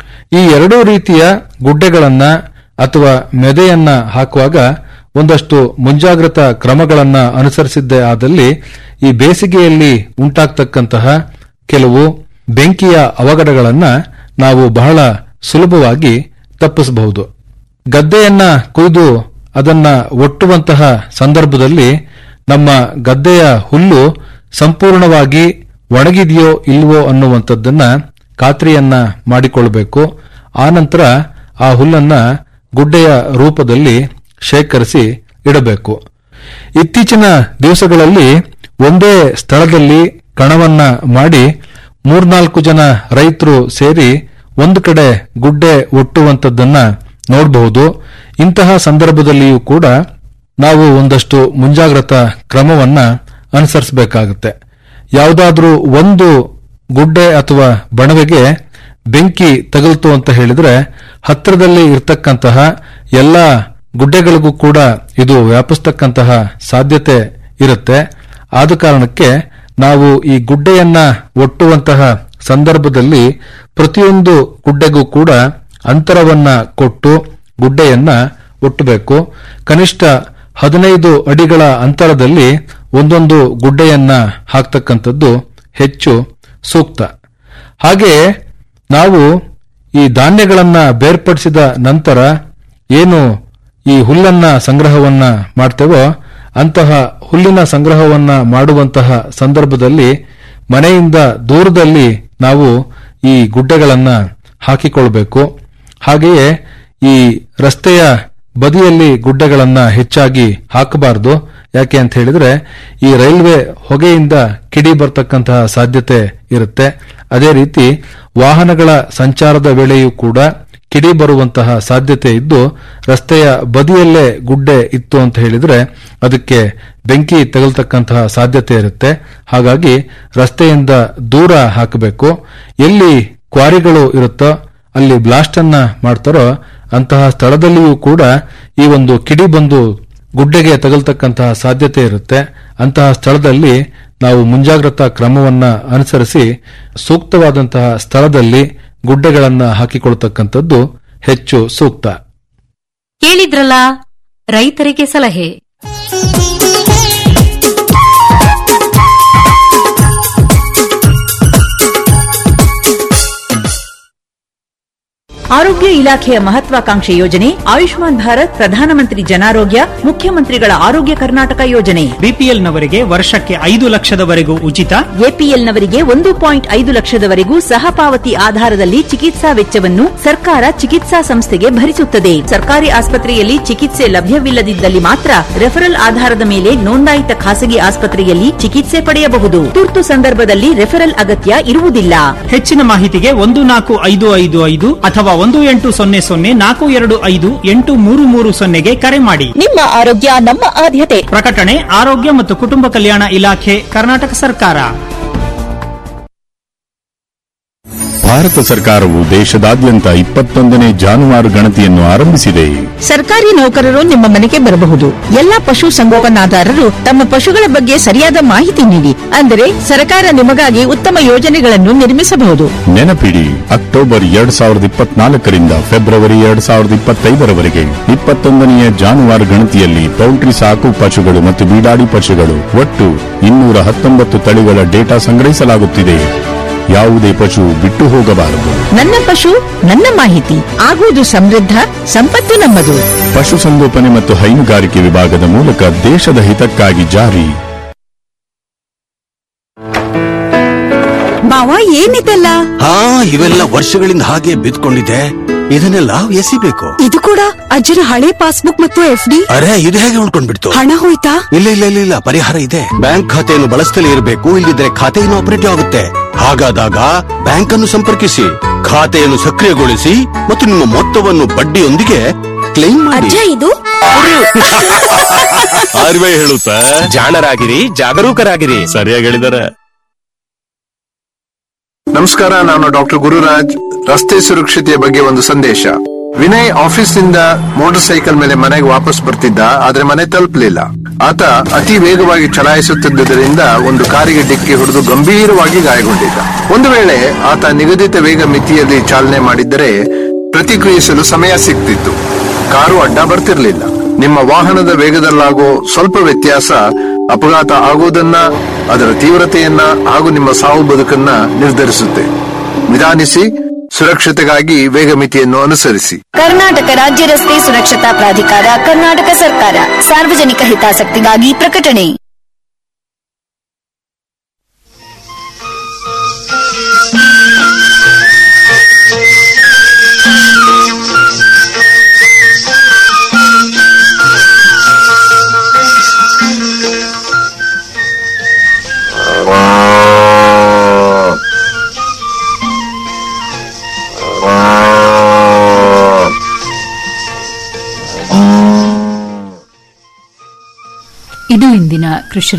ಈ ಎರಡೂ ರೀತಿಯ ಗುಡ್ಡೆಗಳನ್ನ ಅಥವಾ ಮೆದೆಯನ್ನ ಹಾಕುವಾಗ ಒಂದಷ್ಟು ಮುಂಜಾಗ್ರತಾ ಕ್ರಮಗಳನ್ನ ಅನುಸರಿಸಿದ್ದೇ ಆದಲ್ಲಿ ಈ ಬೇಸಿಗೆಯಲ್ಲಿ ಉಂಟಾಗ್ತಕ್ಕಂತಹ ಕೆಲವು ಬೆಂಕಿಯ ಅವಘಡಗಳನ್ನ ನಾವು ಬಹಳ ಸುಲಭವಾಗಿ ತಪ್ಪಿಸಬಹುದು ಗದ್ದೆಯನ್ನ ಕೊಯ್ದು ಅದನ್ನ ಒಟ್ಟುವಂತಹ ಸಂದರ್ಭದಲ್ಲಿ ನಮ್ಮ ಗದ್ದೆಯ ಹುಲ್ಲು ಸಂಪೂರ್ಣವಾಗಿ ಒಣಗಿದೆಯೋ ಇಲ್ವೋ ಅನ್ನುವಂಥದ್ದನ್ನ ಖಾತ್ರಿಯನ್ನ ಮಾಡಿಕೊಳ್ಳಬೇಕು ಆನಂತರ ಆ ಹುಲ್ಲನ್ನ ಗುಡ್ಡೆಯ ರೂಪದಲ್ಲಿ ಶೇಖರಿಸಿ ಇಡಬೇಕು ಇತ್ತೀಚಿನ ದಿವಸಗಳಲ್ಲಿ ಒಂದೇ ಸ್ಥಳದಲ್ಲಿ ಕಣವನ್ನ ಮಾಡಿ ಮೂರ್ನಾಲ್ಕು ಜನ ರೈತರು ಸೇರಿ ಒಂದು ಕಡೆ ಗುಡ್ಡೆ ಒಟ್ಟುವಂತದ್ದನ್ನ ನೋಡಬಹುದು ಇಂತಹ ಸಂದರ್ಭದಲ್ಲಿಯೂ ಕೂಡ ನಾವು ಒಂದಷ್ಟು ಮುಂಜಾಗ್ರತಾ ಕ್ರಮವನ್ನ ಅನುಸರಿಸಬೇಕಾಗುತ್ತೆ ಯಾವುದಾದ್ರೂ ಒಂದು ಗುಡ್ಡೆ ಅಥವಾ ಬಣವೆಗೆ ಬೆಂಕಿ ತಗಲ್ತು ಅಂತ ಹೇಳಿದ್ರೆ ಹತ್ತಿರದಲ್ಲಿ ಇರತಕ್ಕಂತಹ ಎಲ್ಲ ಗುಡ್ಡೆಗಳಿಗೂ ಕೂಡ ಇದು ವ್ಯಾಪಿಸ್ತಕ್ಕಂತಹ ಸಾಧ್ಯತೆ ಇರುತ್ತೆ ಆದ ಕಾರಣಕ್ಕೆ ನಾವು ಈ ಗುಡ್ಡೆಯನ್ನ ಒಟ್ಟುವಂತಹ ಸಂದರ್ಭದಲ್ಲಿ ಪ್ರತಿಯೊಂದು ಗುಡ್ಡೆಗೂ ಕೂಡ ಅಂತರವನ್ನ ಕೊಟ್ಟು ಗುಡ್ಡೆಯನ್ನ ಒಟ್ಟಬೇಕು ಕನಿಷ್ಠ ಹದಿನೈದು ಅಡಿಗಳ ಅಂತರದಲ್ಲಿ ಒಂದೊಂದು ಗುಡ್ಡೆಯನ್ನ ಹಾಕ್ತಕ್ಕಂಥದ್ದು ಹೆಚ್ಚು ಸೂಕ್ತ ಹಾಗೆ ನಾವು ಈ ಧಾನ್ಯಗಳನ್ನ ಬೇರ್ಪಡಿಸಿದ ನಂತರ ಏನು ಈ ಹುಲ್ಲನ್ನ ಸಂಗ್ರಹವನ್ನ ಮಾಡ್ತೇವೋ ಅಂತಹ ಹುಲ್ಲಿನ ಸಂಗ್ರಹವನ್ನ ಮಾಡುವಂತಹ ಸಂದರ್ಭದಲ್ಲಿ ಮನೆಯಿಂದ ದೂರದಲ್ಲಿ ನಾವು ಈ ಗುಡ್ಡೆಗಳನ್ನ ಹಾಕಿಕೊಳ್ಬೇಕು ಹಾಗೆಯೇ ಈ ರಸ್ತೆಯ ಬದಿಯಲ್ಲಿ ಗುಡ್ಡೆಗಳನ್ನ ಹೆಚ್ಚಾಗಿ ಹಾಕಬಾರದು ಯಾಕೆ ಅಂತ ಹೇಳಿದ್ರೆ ಈ ರೈಲ್ವೆ ಹೊಗೆಯಿಂದ ಕಿಡಿ ಬರ್ತಕ್ಕಂತಹ ಸಾಧ್ಯತೆ ಇರುತ್ತೆ ಅದೇ ರೀತಿ ವಾಹನಗಳ ಸಂಚಾರದ ವೇಳೆಯೂ ಕೂಡ ಕಿಡಿ ಬರುವಂತಹ ಸಾಧ್ಯತೆ ಇದ್ದು ರಸ್ತೆಯ ಬದಿಯಲ್ಲೇ ಗುಡ್ಡೆ ಇತ್ತು ಅಂತ ಹೇಳಿದ್ರೆ ಅದಕ್ಕೆ ಬೆಂಕಿ ತಗಲ್ತಕ್ಕಂತಹ ಸಾಧ್ಯತೆ ಇರುತ್ತೆ ಹಾಗಾಗಿ ರಸ್ತೆಯಿಂದ ದೂರ ಹಾಕಬೇಕು ಎಲ್ಲಿ ಕ್ವಾರಿಗಳು ಇರುತ್ತೋ ಅಲ್ಲಿ ಬ್ಲಾಸ್ಟ್ ಅನ್ನ ಮಾಡ್ತಾರೋ ಅಂತಹ ಸ್ಥಳದಲ್ಲಿಯೂ ಕೂಡ ಈ ಒಂದು ಕಿಡಿ ಬಂದು ಗುಡ್ಡೆಗೆ ತಗಲ್ತಕ್ಕಂತಹ ಸಾಧ್ಯತೆ ಇರುತ್ತೆ ಅಂತಹ ಸ್ಥಳದಲ್ಲಿ ನಾವು ಮುಂಜಾಗ್ರತಾ ಕ್ರಮವನ್ನ ಅನುಸರಿಸಿ ಸೂಕ್ತವಾದಂತಹ ಸ್ಥಳದಲ್ಲಿ ಗುಡ್ಡೆಗಳನ್ನ ಹಾಕಿಕೊಳ್ತಕ್ಕಂಥದ್ದು ಹೆಚ್ಚು ಸೂಕ್ತ ಕೇಳಿದ್ರಲ್ಲ ರೈತರಿಗೆ ಸಲಹೆ ಆರೋಗ್ಯ ಇಲಾಖೆಯ ಮಹತ್ವಾಕಾಂಕ್ಷೆ ಯೋಜನೆ ಆಯುಷ್ಮಾನ್ ಭಾರತ್ ಪ್ರಧಾನಮಂತ್ರಿ ಜನಾರೋಗ್ಯ ಮುಖ್ಯಮಂತ್ರಿಗಳ ಆರೋಗ್ಯ ಕರ್ನಾಟಕ ಯೋಜನೆ ಬಿಪಿಎಲ್ನವರಿಗೆ ವರ್ಷಕ್ಕೆ ಐದು ಲಕ್ಷದವರೆಗೂ ಉಚಿತ ಎಪಿಎಲ್ನವರಿಗೆ ಒಂದು ಪಾಯಿಂಟ್ ಐದು ಲಕ್ಷದವರೆಗೂ ಸಹಪಾವತಿ ಆಧಾರದಲ್ಲಿ ಚಿಕಿತ್ಸಾ ವೆಚ್ಚವನ್ನು ಸರ್ಕಾರ ಚಿಕಿತ್ಸಾ ಸಂಸ್ಥೆಗೆ ಭರಿಸುತ್ತದೆ ಸರ್ಕಾರಿ ಆಸ್ಪತ್ರೆಯಲ್ಲಿ ಚಿಕಿತ್ಸೆ ಲಭ್ಯವಿಲ್ಲದಿದ್ದಲ್ಲಿ ಮಾತ್ರ ರೆಫರಲ್ ಆಧಾರದ ಮೇಲೆ ನೋಂದಾಯಿತ ಖಾಸಗಿ ಆಸ್ಪತ್ರೆಯಲ್ಲಿ ಚಿಕಿತ್ಸೆ ಪಡೆಯಬಹುದು ತುರ್ತು ಸಂದರ್ಭದಲ್ಲಿ ರೆಫರಲ್ ಅಗತ್ಯ ಇರುವುದಿಲ್ಲ ಹೆಚ್ಚಿನ ಮಾಹಿತಿಗೆ ಒಂದು ನಾಲ್ಕು ಐದು ಐದು ಐದು ಅಥವಾ ಒಂದು ಎಂಟು ಸೊನ್ನೆ ಸೊನ್ನೆ ನಾಲ್ಕು ಎರಡು ಐದು ಎಂಟು ಮೂರು ಮೂರು ಸೊನ್ನೆಗೆ ಕರೆ ಮಾಡಿ ನಿಮ್ಮ ಆರೋಗ್ಯ ನಮ್ಮ ಆದ್ಯತೆ ಪ್ರಕಟಣೆ ಆರೋಗ್ಯ ಮತ್ತು ಕುಟುಂಬ ಕಲ್ಯಾಣ ಇಲಾಖೆ ಕರ್ನಾಟಕ ಸರ್ಕಾರ ಭಾರತ ಸರ್ಕಾರವು ದೇಶದಾದ್ಯಂತ ಇಪ್ಪತ್ತೊಂದನೇ ಜಾನುವಾರು ಗಣತಿಯನ್ನು ಆರಂಭಿಸಿದೆ ಸರ್ಕಾರಿ ನೌಕರರು ನಿಮ್ಮ ಮನೆಗೆ ಬರಬಹುದು ಎಲ್ಲಾ ಪಶು ಸಂಗೋಪನಾದಾರರು ತಮ್ಮ ಪಶುಗಳ ಬಗ್ಗೆ ಸರಿಯಾದ ಮಾಹಿತಿ ನೀಡಿ ಅಂದರೆ ಸರ್ಕಾರ ನಿಮಗಾಗಿ ಉತ್ತಮ ಯೋಜನೆಗಳನ್ನು ನಿರ್ಮಿಸಬಹುದು ನೆನಪಿಡಿ ಅಕ್ಟೋಬರ್ ಎರಡ್ ಸಾವಿರದ ಇಪ್ಪತ್ನಾಲ್ಕರಿಂದ ಫೆಬ್ರವರಿ ಎರಡ್ ಸಾವಿರದ ಇಪ್ಪತ್ತೈದರವರೆಗೆ ಇಪ್ಪತ್ತೊಂದನೆಯ ಜಾನುವಾರು ಗಣತಿಯಲ್ಲಿ ಪೌಲ್ಟ್ರಿ ಸಾಕು ಪಶುಗಳು ಮತ್ತು ಬೀಡಾಡಿ ಪಶುಗಳು ಒಟ್ಟು ಇನ್ನೂರ ಹತ್ತೊಂಬತ್ತು ತಳಿಗಳ ಡೇಟಾ ಸಂಗ್ರಹಿಸಲಾಗುತ್ತಿದೆ ಯಾವುದೇ ಪಶು ಬಿಟ್ಟು ಹೋಗಬಾರದು ನನ್ನ ಪಶು ನನ್ನ ಮಾಹಿತಿ ಆಗುವುದು ಸಮೃದ್ಧ ಸಂಪತ್ತು ನಮ್ಮದು ಪಶುಸಂಗೋಪನೆ ಮತ್ತು ಹೈನುಗಾರಿಕೆ ವಿಭಾಗದ ಮೂಲಕ ದೇಶದ ಹಿತಕ್ಕಾಗಿ ಜಾರಿ ಬಾವ ಏನಿದೆಲ್ಲ ಹಾ ಇವೆಲ್ಲ ವರ್ಷಗಳಿಂದ ಹಾಗೆ ಬಿದ್ಕೊಂಡಿದೆ ಇದನ್ನೆಲ್ಲ ಎಸಿಬೇಕು ಇದು ಕೂಡ ಅಜ್ಜನ ಹಳೆ ಪಾಸ್ಬುಕ್ ಮತ್ತು ಎಫ್ ಡಿ ಅರೆ ಇದು ಹೇಗೆ ಉಳ್ಕೊಂಡ್ಬಿಡ್ತು ಹಣ ಹೋಯ್ತಾ ಇಲ್ಲ ಇಲ್ಲ ಇಲ್ಲ ಇಲ್ಲ ಪರಿಹಾರ ಇದೆ ಬ್ಯಾಂಕ್ ಖಾತೆಯನ್ನು ಬಳಸ್ತಲೇ ಇರಬೇಕು ಇಲ್ಲದಿದ್ರೆ ಖಾತೆ ಆಪರೇಟಿವ್ ಆಗುತ್ತೆ ಹಾಗಾದಾಗ ಬ್ಯಾಂಕ್ ಅನ್ನು ಸಂಪರ್ಕಿಸಿ ಖಾತೆಯನ್ನು ಸಕ್ರಿಯಗೊಳಿಸಿ ಮತ್ತು ನಿಮ್ಮ ಮೊತ್ತವನ್ನು ಬಡ್ಡಿಯೊಂದಿಗೆ ಕ್ಲೈಮ್ ಮಾಡಿ ಇದು ಆರ್ವೇ ಹೇಳುತ್ತಾ ಜಾಣರಾಗಿರಿ ಜಾಗರೂಕರಾಗಿರಿ ಸರಿಯಾಗಿ ಹೇಳಿದಾರೆ ನಮಸ್ಕಾರ ನಾನು ಡಾಕ್ಟರ್ ಗುರುರಾಜ್ ರಸ್ತೆ ಸುರಕ್ಷತೆಯ ಬಗ್ಗೆ ಒಂದು ಸಂದೇಶ ವಿನಯ್ ಆಫೀಸ್ನಿಂದ ಮೋಟಾರ್ ಸೈಕಲ್ ಮೇಲೆ ಮನೆಗೆ ವಾಪಸ್ ಬರ್ತಿದ್ದ ಆದ್ರೆ ಮನೆ ತಲುಪಲಿಲ್ಲ ಆತ ಅತಿ ವೇಗವಾಗಿ ಚಲಾಯಿಸುತ್ತಿದ್ದುದರಿಂದ ಒಂದು ಕಾರಿಗೆ ಡಿಕ್ಕಿ ಹೊಡೆದು ಗಂಭೀರವಾಗಿ ಗಾಯಗೊಂಡಿದ್ದ ಒಂದು ವೇಳೆ ಆತ ನಿಗದಿತ ವೇಗ ಮಿತಿಯಲ್ಲಿ ಚಾಲನೆ ಮಾಡಿದ್ದರೆ ಪ್ರತಿಕ್ರಿಯಿಸಲು ಸಮಯ ಸಿಗ್ತಿತ್ತು ಕಾರು ಅಡ್ಡ ಬರ್ತಿರ್ಲಿಲ್ಲ ನಿಮ್ಮ ವಾಹನದ ವೇಗದಲ್ಲಾಗೋ ಸ್ವಲ್ಪ ವ್ಯತ್ಯಾಸ ಅಪಘಾತ ಆಗುವುದನ್ನ ಅದರ ತೀವ್ರತೆಯನ್ನ ಹಾಗೂ ನಿಮ್ಮ ಸಾವು ಬದುಕನ್ನ ನಿರ್ಧರಿಸುತ್ತೆ ನಿಧಾನಿಸಿ ಸುರಕ್ಷತೆಗಾಗಿ ವೇಗ ಮಿತಿಯನ್ನು ಅನುಸರಿಸಿ ಕರ್ನಾಟಕ ರಾಜ್ಯ ರಸ್ತೆ ಸುರಕ್ಷತಾ ಪ್ರಾಧಿಕಾರ ಕರ್ನಾಟಕ ಸರ್ಕಾರ ಸಾರ್ವಜನಿಕ ಹಿತಾಸಕ್ತಿಗಾಗಿ ಪ್ರಕಟಣೆ ಇದು ಇಂದಿನ ಕೃಷಿ